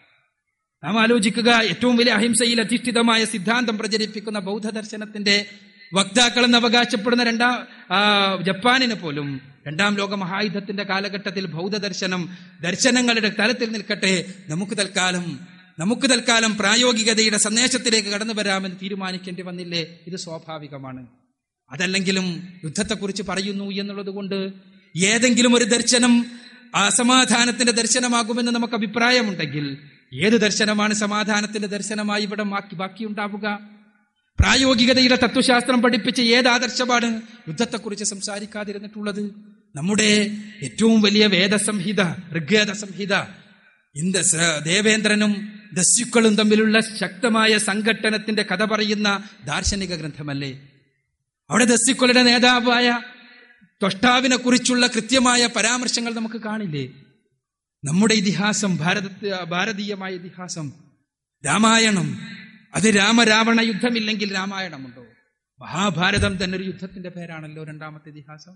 നാം ആലോചിക്കുക ഏറ്റവും വലിയ അഹിംസയിൽ അധിഷ്ഠിതമായ സിദ്ധാന്തം പ്രചരിപ്പിക്കുന്ന ബൗദ്ധ ദർശനത്തിന്റെ വക്താക്കളെന്ന് അവകാശപ്പെടുന്ന രണ്ടാം ആ, ജപ്പാനിന് പോലും രണ്ടാം ലോക മഹായുദ്ധത്തിന്റെ കാലഘട്ടത്തിൽ ബൗദ്ധ ദർശനം ദർശനങ്ങളുടെ തലത്തിൽ നിൽക്കട്ടെ നമുക്ക് തൽക്കാലം നമുക്ക് തൽക്കാലം പ്രായോഗികതയുടെ സന്ദേശത്തിലേക്ക് കടന്നു വരാമെന്ന് തീരുമാനിക്കേണ്ടി വന്നില്ലേ ഇത് സ്വാഭാവികമാണ് അതല്ലെങ്കിലും യുദ്ധത്തെക്കുറിച്ച് പറയുന്നു എന്നുള്ളത് കൊണ്ട് ഏതെങ്കിലും ഒരു ദർശനം അസമാധാനത്തിന്റെ ദർശനമാകുമെന്ന് നമുക്ക് അഭിപ്രായമുണ്ടെങ്കിൽ ഏത് ദർശനമാണ് സമാധാനത്തിന്റെ ദർശനമായി ഇവിടെ ബാക്കി ബാക്കിയുണ്ടാവുക പ്രായോഗികതയുടെ തത്വശാസ്ത്രം പഠിപ്പിച്ച ഏത് ആദർശമാണ് യുദ്ധത്തെക്കുറിച്ച് സംസാരിക്കാതിരുന്നിട്ടുള്ളത് നമ്മുടെ ഏറ്റവും വലിയ വേദസംഹിത ഋഗ്വേദ സംഹിത ഇന്ത സ- ദേവേന്ദ്രനും ദസ്യുക്കളും തമ്മിലുള്ള ശക്തമായ സംഘട്ടനത്തിന്റെ കഥ പറയുന്ന ദാർശനിക ഗ്രന്ഥമല്ലേ അവിടെ ദസ്യുക്കളുടെ നേതാവായ ത്വഷ്ടാവിനെ കുറിച്ചുള്ള കൃത്യമായ പരാമർശങ്ങൾ നമുക്ക് കാണില്ലേ നമ്മുടെ ഇതിഹാസം ഭാരത ഭാരതീയമായ ഇതിഹാസം രാമായണം അത് രാമരാവണ യുദ്ധമില്ലെങ്കിൽ രാമായണമുണ്ടോ മഹാഭാരതം തന്നെ ഒരു യുദ്ധത്തിന്റെ പേരാണല്ലോ രണ്ടാമത്തെ ഇതിഹാസം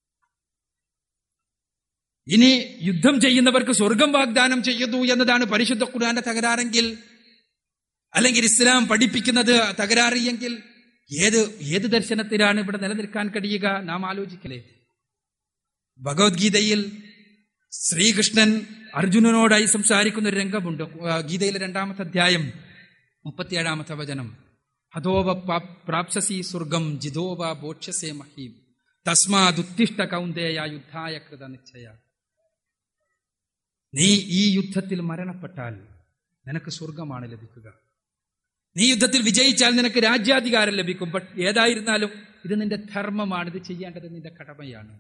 ഇനി യുദ്ധം ചെയ്യുന്നവർക്ക് സ്വർഗം വാഗ്ദാനം ചെയ്യുന്നു എന്നതാണ് പരിശുദ്ധ ഖുർആന്റെ തകരാറെങ്കിൽ അല്ലെങ്കിൽ ഇസ്ലാം പഠിപ്പിക്കുന്നത് തകരാറിയെങ്കിൽ ഏത് ഏത് ദർശനത്തിലാണ് ഇവിടെ നിലനിൽക്കാൻ കഴിയുക നാം ആലോചിക്കലേ ഭഗവത്ഗീതയിൽ ശ്രീകൃഷ്ണൻ അർജുനനോടായി സംസാരിക്കുന്ന ഒരു രംഗമുണ്ട് ആ, ഗീതയിലെ രണ്ടാമത്തെ അധ്യായം മുപ്പത്തിയേഴാമത്തെ വചനം ഹതോവ പാ- പ്രാപ്സസി സ്വർഗം ജിതോവ ബോക്ഷ്യസേ മഹീം തസ്മാദുത്തിഷ്ട കൗന്ദേയ യുദ്ധായ കൃത നിശ്ചയ നീ ഈ യുദ്ധത്തിൽ മരണപ്പെട്ടാൽ നിനക്ക് സ്വർഗമാണ് ലഭിക്കുക നീ യുദ്ധത്തിൽ വിജയിച്ചാൽ നിനക്ക് രാജ്യാധികാരം ലഭിക്കും ബട്ട് ഏതായിരുന്നാലും ഇത് നിന്റെ ധർമ്മമാണ് ഇത് ചെയ്യേണ്ടത് നിന്റെ കടമയാണ്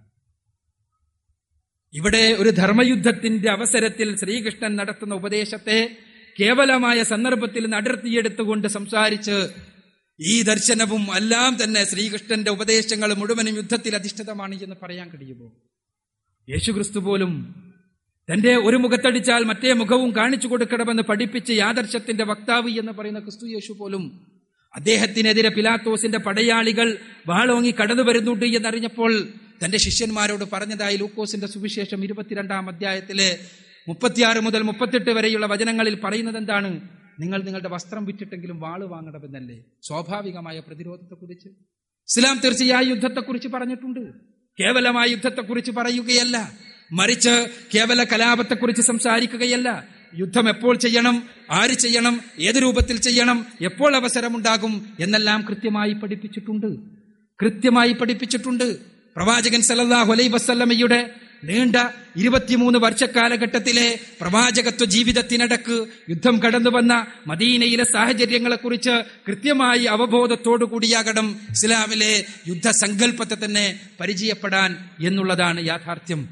ഇവിടെ ഒരു ധർമ്മയുദ്ധത്തിന്റെ അവസരത്തിൽ ശ്രീകൃഷ്ണൻ നടത്തുന്ന ഉപദേശത്തെ കേവലമായ സന്ദർഭത്തിൽ നിന്ന് അടർത്തിയെടുത്തുകൊണ്ട് സംസാരിച്ച് ഈ ദർശനവും എല്ലാം തന്നെ ശ്രീകൃഷ്ണന്റെ ഉപദേശങ്ങൾ മുഴുവനും യുദ്ധത്തിൽ അധിഷ്ഠിതമാണ് എന്ന് പറയാൻ കഴിയുമോ യേശുക്രിസ്തു പോലും തന്റെ ഒരു മുഖത്തടിച്ചാൽ മറ്റേ മുഖവും കാണിച്ചു കൊടുക്കണമെന്ന് പഠിപ്പിച്ച് യാദർശത്തിന്റെ വക്താവ് എന്ന് പറയുന്ന ക്രിസ്തു യേശു പോലും അദ്ദേഹത്തിനെതിരെ പിലാത്തോസിന്റെ പടയാളികൾ വാളോങ്ങി കടന്നു വരുന്നുണ്ട് എന്നറിഞ്ഞപ്പോൾ തന്റെ ശിഷ്യന്മാരോട് പറഞ്ഞതായി ലൂക്കോസിന്റെ സുവിശേഷം ഇരുപത്തിരണ്ടാം അധ്യായത്തിലെ മുപ്പത്തിയാറ് മുതൽ മുപ്പത്തെട്ട് വരെയുള്ള വചനങ്ങളിൽ പറയുന്നത് എന്താണ് നിങ്ങൾ നിങ്ങളുടെ വസ്ത്രം വിറ്റിട്ടെങ്കിലും വാള് വാങ്ങണമെന്നല്ലേ സ്വാഭാവികമായ പ്രതിരോധത്തെക്കുറിച്ച് ഇസ്ലാം തീർച്ചയായും യുദ്ധത്തെക്കുറിച്ച് പറഞ്ഞിട്ടുണ്ട് കേവലമായ യുദ്ധത്തെക്കുറിച്ച് പറയുകയല്ല മറിച്ച് കേവല കലാപത്തെക്കുറിച്ച് സംസാരിക്കുകയല്ല യുദ്ധം എപ്പോൾ ചെയ്യണം ആര് ചെയ്യണം ഏത് രൂപത്തിൽ ചെയ്യണം എപ്പോൾ അവസരമുണ്ടാകും എന്നെല്ലാം കൃത്യമായി പഠിപ്പിച്ചിട്ടുണ്ട് കൃത്യമായി പഠിപ്പിച്ചിട്ടുണ്ട് പ്രവാചകൻ സല്ലല്ലാഹു അലൈഹി വസല്ലമയുടെ നീണ്ട ഇരുപത്തിമൂന്ന് വർഷക്കാലഘട്ടത്തിലെ പ്രവാചകത്വ ജീവിതത്തിനടക്ക് യുദ്ധം കടന്നു വന്ന മദീനയിലെ സാഹചര്യങ്ങളെക്കുറിച്ച് കൃത്യമായി അവബോധത്തോടുകൂടിയാകണം ഇസ്ലാമിലെ യുദ്ധസങ്കല്പത്തെ തന്നെ പരിചയപ്പെടാൻ എന്നുള്ളതാണ് യാഥാർത്ഥ്യം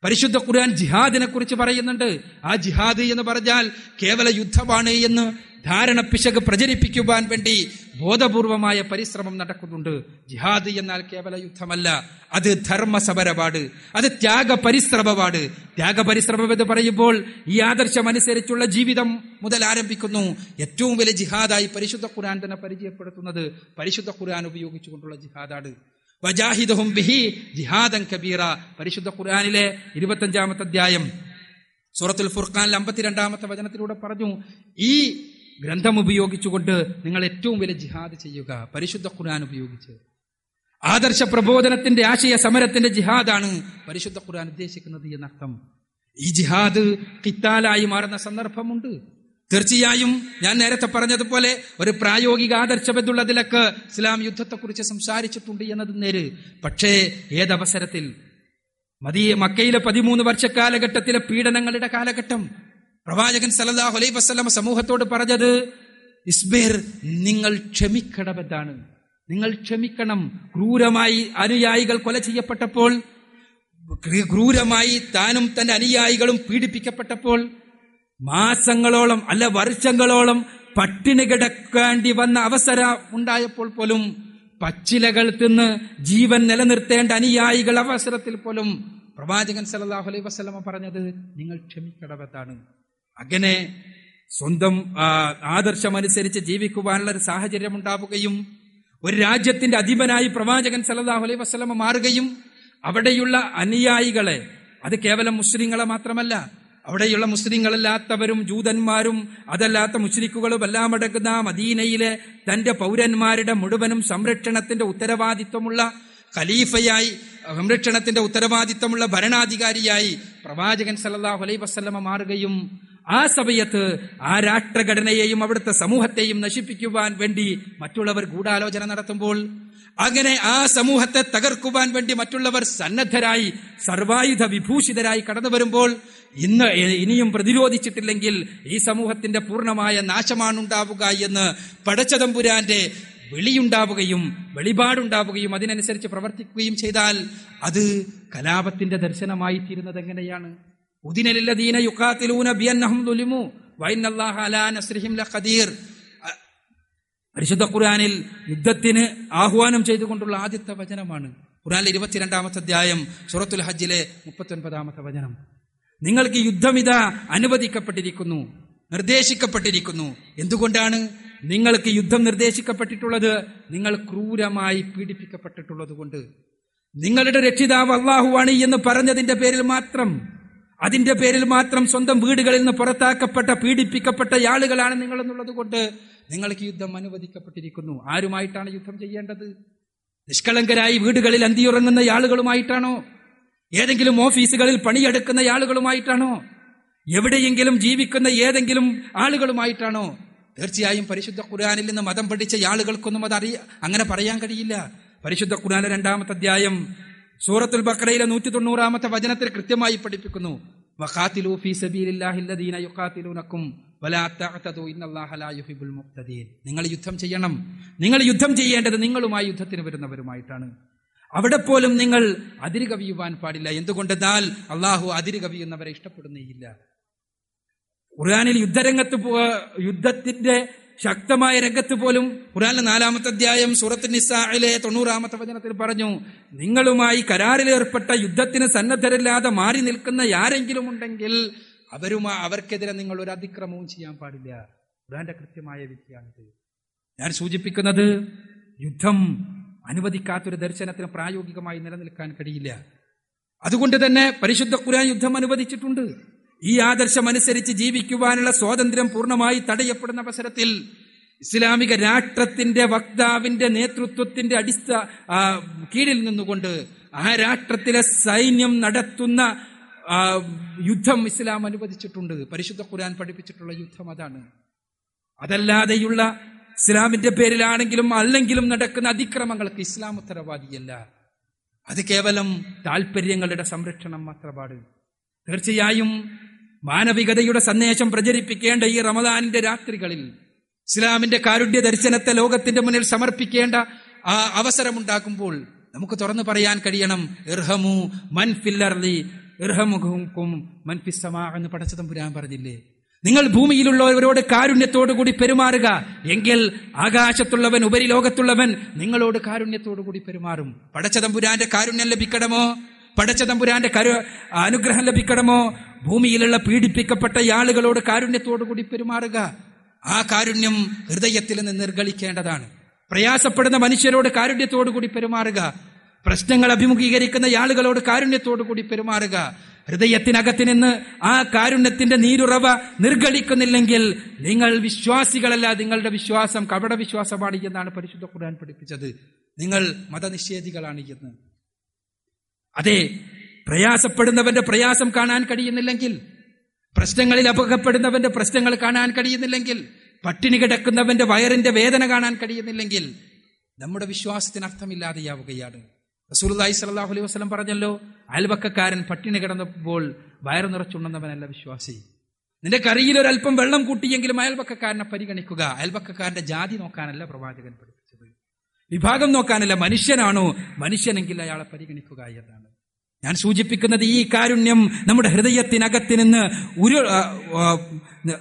പരിശുദ്ധ ഖുർആൻ ജിഹാദിനെ കുറിച്ച് പറയുന്നുണ്ട് ആ ജിഹാദ് എന്ന് പറഞ്ഞാൽ കേവല യുദ്ധമാണ് എന്ന് ധാരണ പിശക് പ്രചരിപ്പിക്കുവാൻ വേണ്ടി ബോധപൂർവമായ പരിശ്രമം നടക്കുന്നുണ്ട് ജിഹാദ് എന്നാൽ കേവല യുദ്ധമല്ല അത് ധർമ്മസമരപാട് അത് ത്യാഗ പരിശ്രമപാട് ത്യാഗ പരിശ്രമം എന്ന് പറയുമ്പോൾ ഈ ആദർശം അനുസരിച്ചുള്ള ജീവിതം മുതൽ ആരംഭിക്കുന്നു ഏറ്റവും വലിയ ജിഹാദായി പരിശുദ്ധ ഖുർആൻ തന്നെ പരിചയപ്പെടുത്തുന്നത് പരിശുദ്ധ ഖുർആൻ ഉപയോഗിച്ചുകൊണ്ടുള്ള ജിഹാദാണ് വജാഹിദഹും ബിഹി ജിഹാദൻ കബീറ പരിശുദ്ധ ഖുർആനിലെ ഇരുപത്തഞ്ചാമത്തെ അധ്യായം സൂറത്തുൽ ഫുർഖാനിൽ അമ്പത്തിരണ്ടാമത്തെ വചനത്തിലൂടെ പറഞ്ഞു ഈ ഗ്രന്ഥം ഉപയോഗിച്ചുകൊണ്ട് നിങ്ങൾ ഏറ്റവും വലിയ ജിഹാദ് ചെയ്യുക പരിശുദ്ധ ഖുർആൻ ഉപയോഗിച്ച് ആദർശ പ്രബോധനത്തിന്റെ ആശയ സമരത്തിന്റെ ജിഹാദാണ് പരിശുദ്ധ ഖുർആൻ ഉദ്ദേശിക്കുന്നത് എന്നർത്ഥം ഈ ജിഹാദ് കിത്താലായി മാറുന്ന സന്ദർഭമുണ്ട് തീർച്ചയായും ഞാൻ നേരത്തെ പറഞ്ഞതുപോലെ ഒരു പ്രായോഗിക ആദർശബദ്ധുള്ളതിലൊക്കെ ഇസ്ലാം യുദ്ധത്തെക്കുറിച്ച് സംസാരിച്ചിട്ടുണ്ട് എന്നത് നേര് പക്ഷേ ഏതവസരത്തിൽ മതിയെ മക്കയിലെ പതിമൂന്ന് വർഷ കാലഘട്ടത്തിലെ പീഡനങ്ങളുടെ കാലഘട്ടം പ്രവാചകൻ സല്ലല്ലാഹു അലൈഹി വസല്ലമ സമൂഹത്തോട് പറഞ്ഞത് ഇസ്ബേർ നിങ്ങൾ ക്ഷമിക്കണമെന്നാണ് നിങ്ങൾ ക്ഷമിക്കണം ക്രൂരമായി അനുയായികൾ കൊല ചെയ്യപ്പെട്ടപ്പോൾ ക്രൂ- ക്രൂരമായി താനും തന്റെ അനുയായികളും പീഡിപ്പിക്കപ്പെട്ടപ്പോൾ മാസങ്ങളോളം അല്ല വർഷങ്ങളോളം പട്ടിണി കിടക്കേണ്ടി വന്ന അവസരം ഉണ്ടായപ്പോൾ പോലും പച്ചിലകൾ തിന്ന് ജീവൻ നിലനിർത്തേണ്ട അനുയായികൾ അവസരത്തിൽ പോലും പ്രവാചകൻ സല്ലല്ലാഹു അലൈഹി വസല്ലമ പറഞ്ഞത് നിങ്ങൾ ക്ഷമിക്കണമെന്നാണ് അങ്ങനെ സ്വന്തം ആ, ആദർശമനുസരിച്ച് ജീവിക്കുവാനുള്ള ഒരു സാഹചര്യം ഉണ്ടാവുകയും ഒരു രാജ്യത്തിന്റെ അധിപനായി പ്രവാചകൻ സല്ലല്ലാഹു അലൈഹി വസല്ലമ മാറുകയും അവിടെയുള്ള അനുയായികളെ അത് കേവലം മുസ്ലിങ്ങളെ മാത്രമല്ല അവിടെയുള്ള മുസ്ലിങ്ങളല്ലാത്തവരും ജൂതന്മാരും അതല്ലാത്ത മുസ്ലിക്കുകളും എല്ലാം അടങ്ങുന്ന മദീനയിലെ തന്റെ പൗരന്മാരുടെ മുഴുവനും സംരക്ഷണത്തിന്റെ ഉത്തരവാദിത്വമുള്ള ഖലീഫയായി സംരക്ഷണത്തിന്റെ ഉത്തരവാദിത്വമുള്ള ഭരണാധികാരിയായി പ്രവാചകൻ സല്ലല്ലാഹു അലൈഹി വസല്ലമ മാറുകയും ആ സമയത്ത് ആ രാഷ്ട്രഘടനയെയും അവിടുത്തെ സമൂഹത്തെയും നശിപ്പിക്കുവാൻ വേണ്ടി മറ്റുള്ളവർ ഗൂഢാലോചന നടത്തുമ്പോൾ അങ്ങനെ ആ സമൂഹത്തെ തകർക്കുവാൻ വേണ്ടി മറ്റുള്ളവർ സന്നദ്ധരായി സർവായുധ വിഭൂഷിതരായി കടന്നു വരുമ്പോൾ ഇന്ന് ഇനിയും പ്രതിരോധിച്ചിട്ടില്ലെങ്കിൽ ഈ സമൂഹത്തിന്റെ പൂർണ്ണമായ നാശമാണുണ്ടാവുക എന്ന് പടച്ചതമ്പുരാന്റെ വെളിയുണ്ടാവുകയും വെളിപാടുണ്ടാവുകയും അതിനനുസരിച്ച് പ്രവർത്തിക്കുകയും ചെയ്താൽ അത് കലാപത്തിന്റെ ദർശനമായി തീരുന്നത് എങ്ങനെയാണ് ഉദിനലില്ലദീന യുക്കാത്തിലൂന ബിയന്നഹും ദുലിമു വൈനല്ലാഹ അലാ നസ്രിഹിം ലഖദീർ അ- പരിശുദ്ധ ഖുർആനിൽ യുദ്ധത്തിന് ആഹ്വാനം ചെയ്തുകൊണ്ടുള്ള ആദ്യത്തെ വചനമാണ് ഖുർആനിലെ ഇരുപത്തിരണ്ടാമത്തെ അധ്യായം സൂറത്തുൽ ഹജ്ജിലെ മുപ്പത്തൊൻപതാമത്തെ വചനം നിങ്ങൾക്ക് യുദ്ധമിത അനുവദിക്കപ്പെട്ടിരിക്കുന്നു നിർദ്ദേശിക്കപ്പെട്ടിരിക്കുന്നു എന്തുകൊണ്ടാണ് നിങ്ങൾക്ക് യുദ്ധം നിർദ്ദേശിക്കപ്പെട്ടിട്ടുള്ളത് നിങ്ങൾ ക്രൂരമായി പീഡിപ്പിക്കപ്പെട്ടിട്ടുള്ളത് കൊണ്ട് നിങ്ങളുടെ രക്ഷിതാവ് അള്ളാഹുവാണ് എന്ന് പറഞ്ഞതിന്റെ പേരിൽ മാത്രം അതിന്റെ പേരിൽ മാത്രം സ്വന്തം വീടുകളിൽ നിന്ന് പുറത്താക്കപ്പെട്ട പീഡിപ്പിക്കപ്പെട്ട ആളുകളാണ് നിങ്ങൾ എന്നുള്ളത് കൊണ്ട് നിങ്ങൾക്ക് യുദ്ധം അനുവദിക്കപ്പെട്ടിരിക്കുന്നു ആരുമായിട്ടാണ് യുദ്ധം ചെയ്യേണ്ടത് നിഷ്കളങ്കരായി വീടുകളിൽ അന്തിയുറങ്ങുന്ന ആളുകളുമായിട്ടാണോ ഏതെങ്കിലും ഓഫീസുകളിൽ പണിയെടുക്കുന്ന ആളുകളുമായിട്ടാണോ എവിടെയെങ്കിലും ജീവിക്കുന്ന ഏതെങ്കിലും ആളുകളുമായിട്ടാണോ തീർച്ചയായും പരിശുദ്ധ ഖുർആനിൽ നിന്ന് മതം പഠിച്ച ആളുകൾക്കൊന്നും അത് അറിയ അങ്ങനെ പറയാൻ കഴിയില്ല പരിശുദ്ധ ഖുർആനിലെ രണ്ടാമത്തെ അധ്യായം സൂറത്തുൽ ബക്രയിലെ നൂറ്റി തൊണ്ണൂറാമത്തെ വചനത്തിൽ കൃത്യമായി പഠിപ്പിക്കുന്നു വഖാത്തിലൂ ഫീ സബീലില്ലാഹി അല്ലദീന യുഖാത്തിലൂനക്കും വലാ തഅതദു ഇന്നല്ലാഹ ലാ യുഹിബ്ബുൽ മുഖ്തദീൻ നിങ്ങൾ യുദ്ധം ചെയ്യണം നിങ്ങൾ യുദ്ധം ചെയ്യേണ്ടത് നിങ്ങളുമായി യുദ്ധത്തിന് വരുന്നവരുമായിട്ടാണ് അവിടെ പോലും നിങ്ങൾ അതിര് കവിയുവാൻ പാടില്ല എന്തുകൊണ്ടെന്നാൽ അള്ളാഹു അതിര് കവിയുന്നവരെ ഇഷ്ടപ്പെടുന്നേയില്ല ഖുർആനിൽ യുദ്ധരംഗത്ത് പോ- യുദ്ധത്തിന്റെ ശക്തമായ രംഗത്ത് പോലും ഖുർആനിലെ നാലാമത്തെ അധ്യായം സൂറത്ത് നിസായിലെ തൊണ്ണൂറാമത്തെ വചനത്തിൽ പറഞ്ഞു നിങ്ങളുമായി കരാറിലേർപ്പെട്ട യുദ്ധത്തിന് സന്നദ്ധരില്ലാതെ മാറി നിൽക്കുന്ന ആരെങ്കിലും ഉണ്ടെങ്കിൽ അവരുമാ അവർക്കെതിരെ നിങ്ങൾ ഒരു അതിക്രമവും ചെയ്യാൻ പാടില്ല ഖുർആന്റെ കൃത്യമായ വിധിയാണിത് ഞാൻ സൂചിപ്പിക്കുന്നത് യുദ്ധം അനുവദിക്കാത്തൊരു ദർശനത്തിന് പ്രായോഗികമായി നിലനിൽക്കാൻ കഴിയില്ല അതുകൊണ്ട് തന്നെ പരിശുദ്ധ ഖുർആൻ യുദ്ധം അനുവദിച്ചിട്ടുണ്ട് ഈ ആദർശം അനുസരിച്ച് ജീവിക്കുവാനുള്ള സ്വാതന്ത്ര്യം പൂർണ്ണമായി തടയപ്പെടുന്ന അവസരത്തിൽ ഇസ്ലാമിക രാഷ്ട്രത്തിന്റെ വക്താവിന്റെ നേതൃത്വത്തിന്റെ അടിസ്ഥ ആ, കീഴിൽ നിന്നുകൊണ്ട് ആ രാഷ്ട്രത്തിലെ സൈന്യം നടത്തുന്ന ആ, യുദ്ധം ഇസ്ലാം അനുവദിച്ചിട്ടുണ്ട് പരിശുദ്ധ ഖുർആൻ പഠിപ്പിച്ചിട്ടുള്ള യുദ്ധം അതാണ് അതല്ലാതെയുള്ള ഇസ്ലാമിന്റെ പേരിലാണെങ്കിലും അല്ലെങ്കിലും നടക്കുന്ന അതിക്രമങ്ങൾക്ക് ഇസ്ലാം ഉത്തരവാദിയല്ല അത് കേവലം താല്പര്യങ്ങളുടെ സംരക്ഷണം മാത്രമാണ് തീർച്ചയായും മാനവികതയുടെ സന്ദേശം പ്രചരിപ്പിക്കേണ്ട ഈ റമദാനിന്റെ രാത്രികളിൽ ഇസ്ലാമിന്റെ കാരുണ്യ ദർശനത്തെ ലോകത്തിന്റെ മുന്നിൽ സമർപ്പിക്കേണ്ട ആ അവസരമുണ്ടാക്കുമ്പോൾ നമുക്ക് തുറന്നു പറയാൻ കഴിയണം ഇർഹമു മൻ ഫില്ലർലി ഇർഹമുഖും മൻഫിസമാ എന്ന് പടച്ചതമ്പുരാൻ പറഞ്ഞില്ലേ നിങ്ങൾ ഭൂമിയിലുള്ളവരോട് കാരുണ്യത്തോടു കൂടി പെരുമാറുക എങ്കിൽ ആകാശത്തുള്ളവൻ ഉപരിലോകത്തുള്ളവൻ നിങ്ങളോട് കാരുണ്യത്തോടു കൂടി പെരുമാറും പടച്ചതമ്പുരാന്റെ കാരുണ്യം ലഭിക്കണമോ പടച്ചതമ്പുരാന്റെ കരു അനുഗ്രഹം ലഭിക്കണമോ ഭൂമിയിലുള്ള പീഡിപ്പിക്കപ്പെട്ട ആളുകളോട് കാരുണ്യത്തോടു കൂടി പെരുമാറുക ആ കാരുണ്യം ഹൃദയത്തിൽ നിന്ന് നിർഗളിക്കേണ്ടതാണ് പ്രയാസപ്പെടുന്ന മനുഷ്യരോട് കാരുണ്യത്തോടു കൂടി പെരുമാറുക പ്രശ്നങ്ങൾ അഭിമുഖീകരിക്കുന്ന ആളുകളോട് കാരുണ്യത്തോടു കൂടി പെരുമാറുക ഹൃദയത്തിനകത്ത് നിന്ന് ആ കാരുണ്യത്തിന്റെ നീരുറവ നിർഗളിക്കുന്നില്ലെങ്കിൽ നിങ്ങൾ വിശ്വാസികളല്ല നിങ്ങളുടെ വിശ്വാസം കപട വിശ്വാസമാണ് എന്നാണ് പരിശുദ്ധ ഖുർആൻ പഠിപ്പിച്ചത് നിങ്ങൾ മതനിഷേധികളാണ് എന്ന് അതെ പ്രയാസപ്പെടുന്നവന്റെ പ്രയാസം കാണാൻ കഴിയുന്നില്ലെങ്കിൽ പ്രശ്നങ്ങളിൽ അപകപ്പെടുന്നവന്റെ പ്രശ്നങ്ങൾ കാണാൻ കഴിയുന്നില്ലെങ്കിൽ പട്ടിണി കിടക്കുന്നവന്റെ വയറിന്റെ വേദന കാണാൻ കഴിയുന്നില്ലെങ്കിൽ നമ്മുടെ വിശ്വാസത്തിന് അർത്ഥമില്ലാതെയാവുകയാണ് റസൂലുള്ളാഹി സ്വല്ലല്ലാഹു അലൈഹി വസല്ലം പറഞ്ഞല്ലോ അയൽവക്കക്കാരൻ പട്ടിണി കിടന്നപ്പോൾ വയറ് നിറച്ചുണ്ടെന്നവനല്ല വിശ്വാസി നിന്റെ കറിയിൽ ഒരല്പം വെള്ളം കൂട്ടിയെങ്കിലും അയൽവക്കക്കാരനെ പരിഗണിക്കുക അയൽവക്കക്കാരന്റെ ജാതി നോക്കാനല്ല പ്രവാചകൻ പഠിപ്പിച്ചത് വിഭാഗം നോക്കാനല്ല മനുഷ്യനാണോ മനുഷ്യനെങ്കിൽ അയാളെ പരിഗണിക്കുക എന്നാണ് ഞാൻ സൂചിപ്പിക്കുന്നത് ഈ കാരുണ്യം നമ്മുടെ ഹൃദയത്തിനകത്ത് നിന്ന് ഒരു ആ, ആ, ന-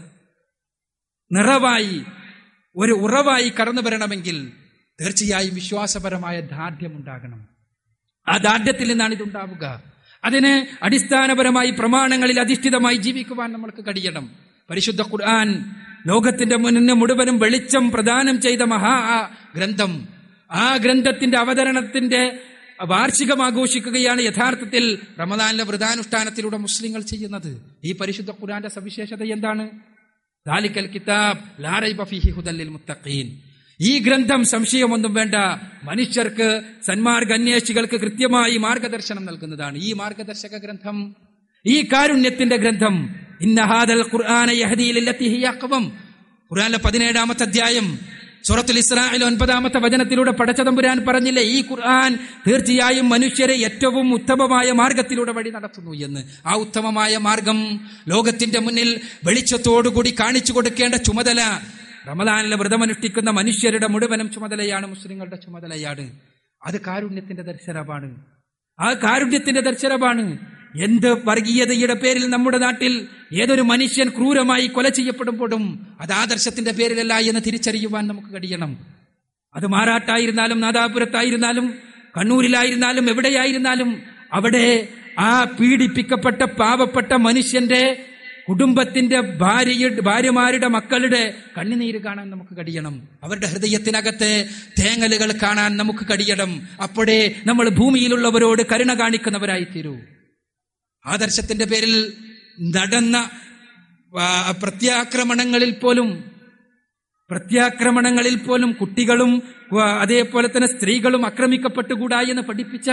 നിറവായി ഒരു ഉറവായി കടന്നു വരണമെങ്കിൽ തീർച്ചയായും വിശ്വാസപരമായ ദാർഢ്യം ഉണ്ടാകണം ആ ദാർഢ്യത്തിൽ നിന്നാണ് ഇതുണ്ടാവുക അതിന് അടിസ്ഥാനപരമായി പ്രമാണങ്ങളിൽ അധിഷ്ഠിതമായി ജീവിക്കുവാൻ നമ്മൾക്ക് കഴിയണം പരിശുദ്ധ ഖുർആൻ ലോകത്തിന്റെ മുന്നിന് മുഴുവനും വെളിച്ചം പ്രദാനം ചെയ്ത മഹാ ആ ഗ്രന്ഥം ആ ഗ്രന്ഥത്തിന്റെ അവതരണത്തിന്റെ വാർഷികം ആഘോഷിക്കുകയാണ് യഥാർത്ഥത്തിൽ റമദാനിലെ വ്രതാനുഷ്ഠാനത്തിലൂടെ മുസ്ലിങ്ങൾ ചെയ്യുന്നത് ഈ പരിശുദ്ധ ഖുർആന്റെ സവിശേഷത എന്താണ് ദാലിക്കൽ കിതാബ് ലാറൈബ ഫീഹി ഹുദല്ലിൽ മുത്തഖീൻ ഈ ഗ്രന്ഥം സംശയമൊന്നും വേണ്ട മനുഷ്യർക്ക് സന്മാർഗ അന്വേഷികൾക്ക് കൃത്യമായി മാർഗദർശനം നൽകുന്നതാണ് ഈ മാർഗദർശക ഗ്രന്ഥം ഈ കാരുണ്യത്തിന്റെ ഗ്രന്ഥം ഇന്നഹാദൽ ഖുർആന യഹ്ദീലില്ലത്തി ഹിയ അഖ്വം ഖുർആനിലെ പതിനേഴാമത്തെ അധ്യായം സൂറത്തുൽ ഇസ്രായേൽ ഒൻപതാമത്തെ വചനത്തിലൂടെ പടച്ചതമ്പുരാൻ പറഞ്ഞില്ലേ ഈ ഖുർആൻ തീർച്ചയായും മനുഷ്യരെ ഏറ്റവും ഉത്തമമായ മാർഗത്തിലൂടെ വഴി നടത്തുന്നു എന്ന് ആ ഉത്തമമായ മാർഗം ലോകത്തിന്റെ മുന്നിൽ വെളിച്ചത്തോടുകൂടി കാണിച്ചു കൊടുക്കേണ്ട ചുമതല റമദാനിലെ വ്രതമനുഷ്ഠിക്കുന്ന മനുഷ്യരുടെ മുഴുവനും ചുമതലയാണ് മുസ്ലിങ്ങളുടെ ചുമതലയാണ് അത് കാരുണ്യത്തിന്റെ ദർശനമാണ് ആ കാരുണ്യത്തിന്റെ ദർശനമാണ് എന്ത് വർഗീയതയുടെ പേരിൽ നമ്മുടെ നാട്ടിൽ ഏതൊരു മനുഷ്യൻ ക്രൂരമായി കൊല ചെയ്യപ്പെടുമ്പോഴും അത് ആദർശത്തിന്റെ പേരിലല്ല എന്ന് തിരിച്ചറിയുവാൻ നമുക്ക് കഴിയണം അത് മാറാട്ടായിരുന്നാലും നാദാപുരത്തായിരുന്നാലും കണ്ണൂരിലായിരുന്നാലും എവിടെയായിരുന്നാലും അവിടെ ആ പീഡിപ്പിക്കപ്പെട്ട പാവപ്പെട്ട മനുഷ്യന്റെ കുടുംബത്തിന്റെ ഭാര്യ ഭാര്യമാരുടെ മക്കളുടെ കണ്ണുനീര് കാണാൻ നമുക്ക് കഴിയണം അവരുടെ ഹൃദയത്തിനകത്തെ തേങ്ങലുകൾ കാണാൻ നമുക്ക് കഴിയണം അപ്പോഴേ നമ്മൾ ഭൂമിയിലുള്ളവരോട് കരുണ കാണിക്കുന്നവരായി തീരൂ ആദർശത്തിന്റെ പേരിൽ നടന്ന ആ, പ്രത്യാക്രമണങ്ങളിൽ പോലും പ്രത്യാക്രമണങ്ങളിൽ പോലും കുട്ടികളും ആ, അതേപോലെ തന്നെ സ്ത്രീകളും ആക്രമിക്കപ്പെട്ടുകൂടാ എന്ന് പഠിപ്പിച്ച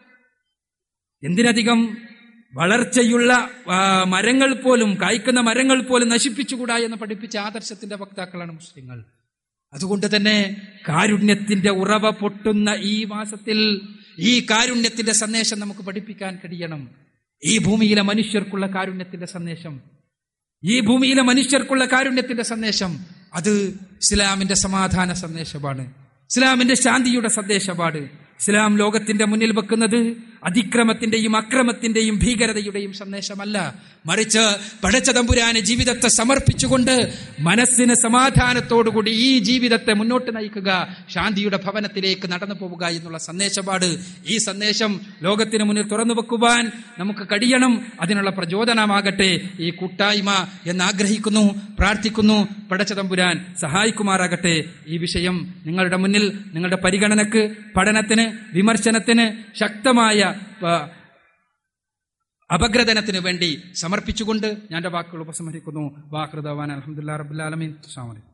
എന്തിനധികം വളർച്ചയുള്ള ആ, മരങ്ങൾ പോലും കായ്ക്കുന്ന മരങ്ങൾ പോലും നശിപ്പിച്ചുകൂടാ എന്ന് പഠിപ്പിച്ച ആദർശത്തിന്റെ വക്താക്കളാണ് മുസ്ലിങ്ങൾ അതുകൊണ്ട് തന്നെ കാരുണ്യത്തിന്റെ ഉറവ പൊട്ടുന്ന ഈ മാസത്തിൽ ഈ കാരുണ്യത്തിന്റെ സന്ദേശം നമുക്ക് പഠിപ്പിക്കാൻ കഴിയണം ഈ ഭൂമിയിലെ മനുഷ്യർക്കുള്ള കാരുണ്യത്തിന്റെ സന്ദേശം ഈ ഭൂമിയിലെ മനുഷ്യർക്കുള്ള കാരുണ്യത്തിന്റെ സന്ദേശം അത് ഇസ്ലാമിന്റെ സമാധാന സന്ദേശമാണ് ഇസ്ലാമിന്റെ ശാന്തിയുടെ സന്ദേശമാണ് ഇസ്ലാം ലോകത്തിന്റെ മുന്നിൽ വെക്കുന്നത് അതിക്രമത്തിന്റെയും അക്രമത്തിന്റെയും ഭീകരതയുടെയും സന്ദേശമല്ല മറിച്ച് പടച്ച തമ്പുരാന് ജീവിതത്തെ സമർപ്പിച്ചുകൊണ്ട് മനസ്സിന് സമാധാനത്തോടുകൂടി ഈ ജീവിതത്തെ മുന്നോട്ട് നയിക്കുക ശാന്തിയുടെ ഭവനത്തിലേക്ക് നടന്നു പോവുക എന്നുള്ള സന്ദേശമാണ് ഈ സന്ദേശം ലോകത്തിന് മുന്നിൽ തുറന്നു വെക്കുവാൻ നമുക്ക് കഴിയണം അതിനുള്ള പ്രചോദനമാകട്ടെ ഈ കൂട്ടായ്മ എന്നാഗ്രഹിക്കുന്നു പ്രാർത്ഥിക്കുന്നു പടച്ച തമ്പുരാൻ സഹായിക്കുമാറാകട്ടെ ഈ വിഷയം നിങ്ങളുടെ മുന്നിൽ നിങ്ങളുടെ പരിഗണനക്ക് പഠനത്തിന് വിമർശനത്തിന് ശക്തമായ ആ, അപഗ്രഥനത്തിന് വേണ്ടി സമർപ്പിച്ചുകൊണ്ട് ഞാൻ എൻ്റെ വാക്കുകൾ ഉപസംഹരിക്കുന്നു വാഹൃദവാൻ അലഹമുല്ലാ റബുല്ലാലമീൻ അസ്സാം വലൈക്കും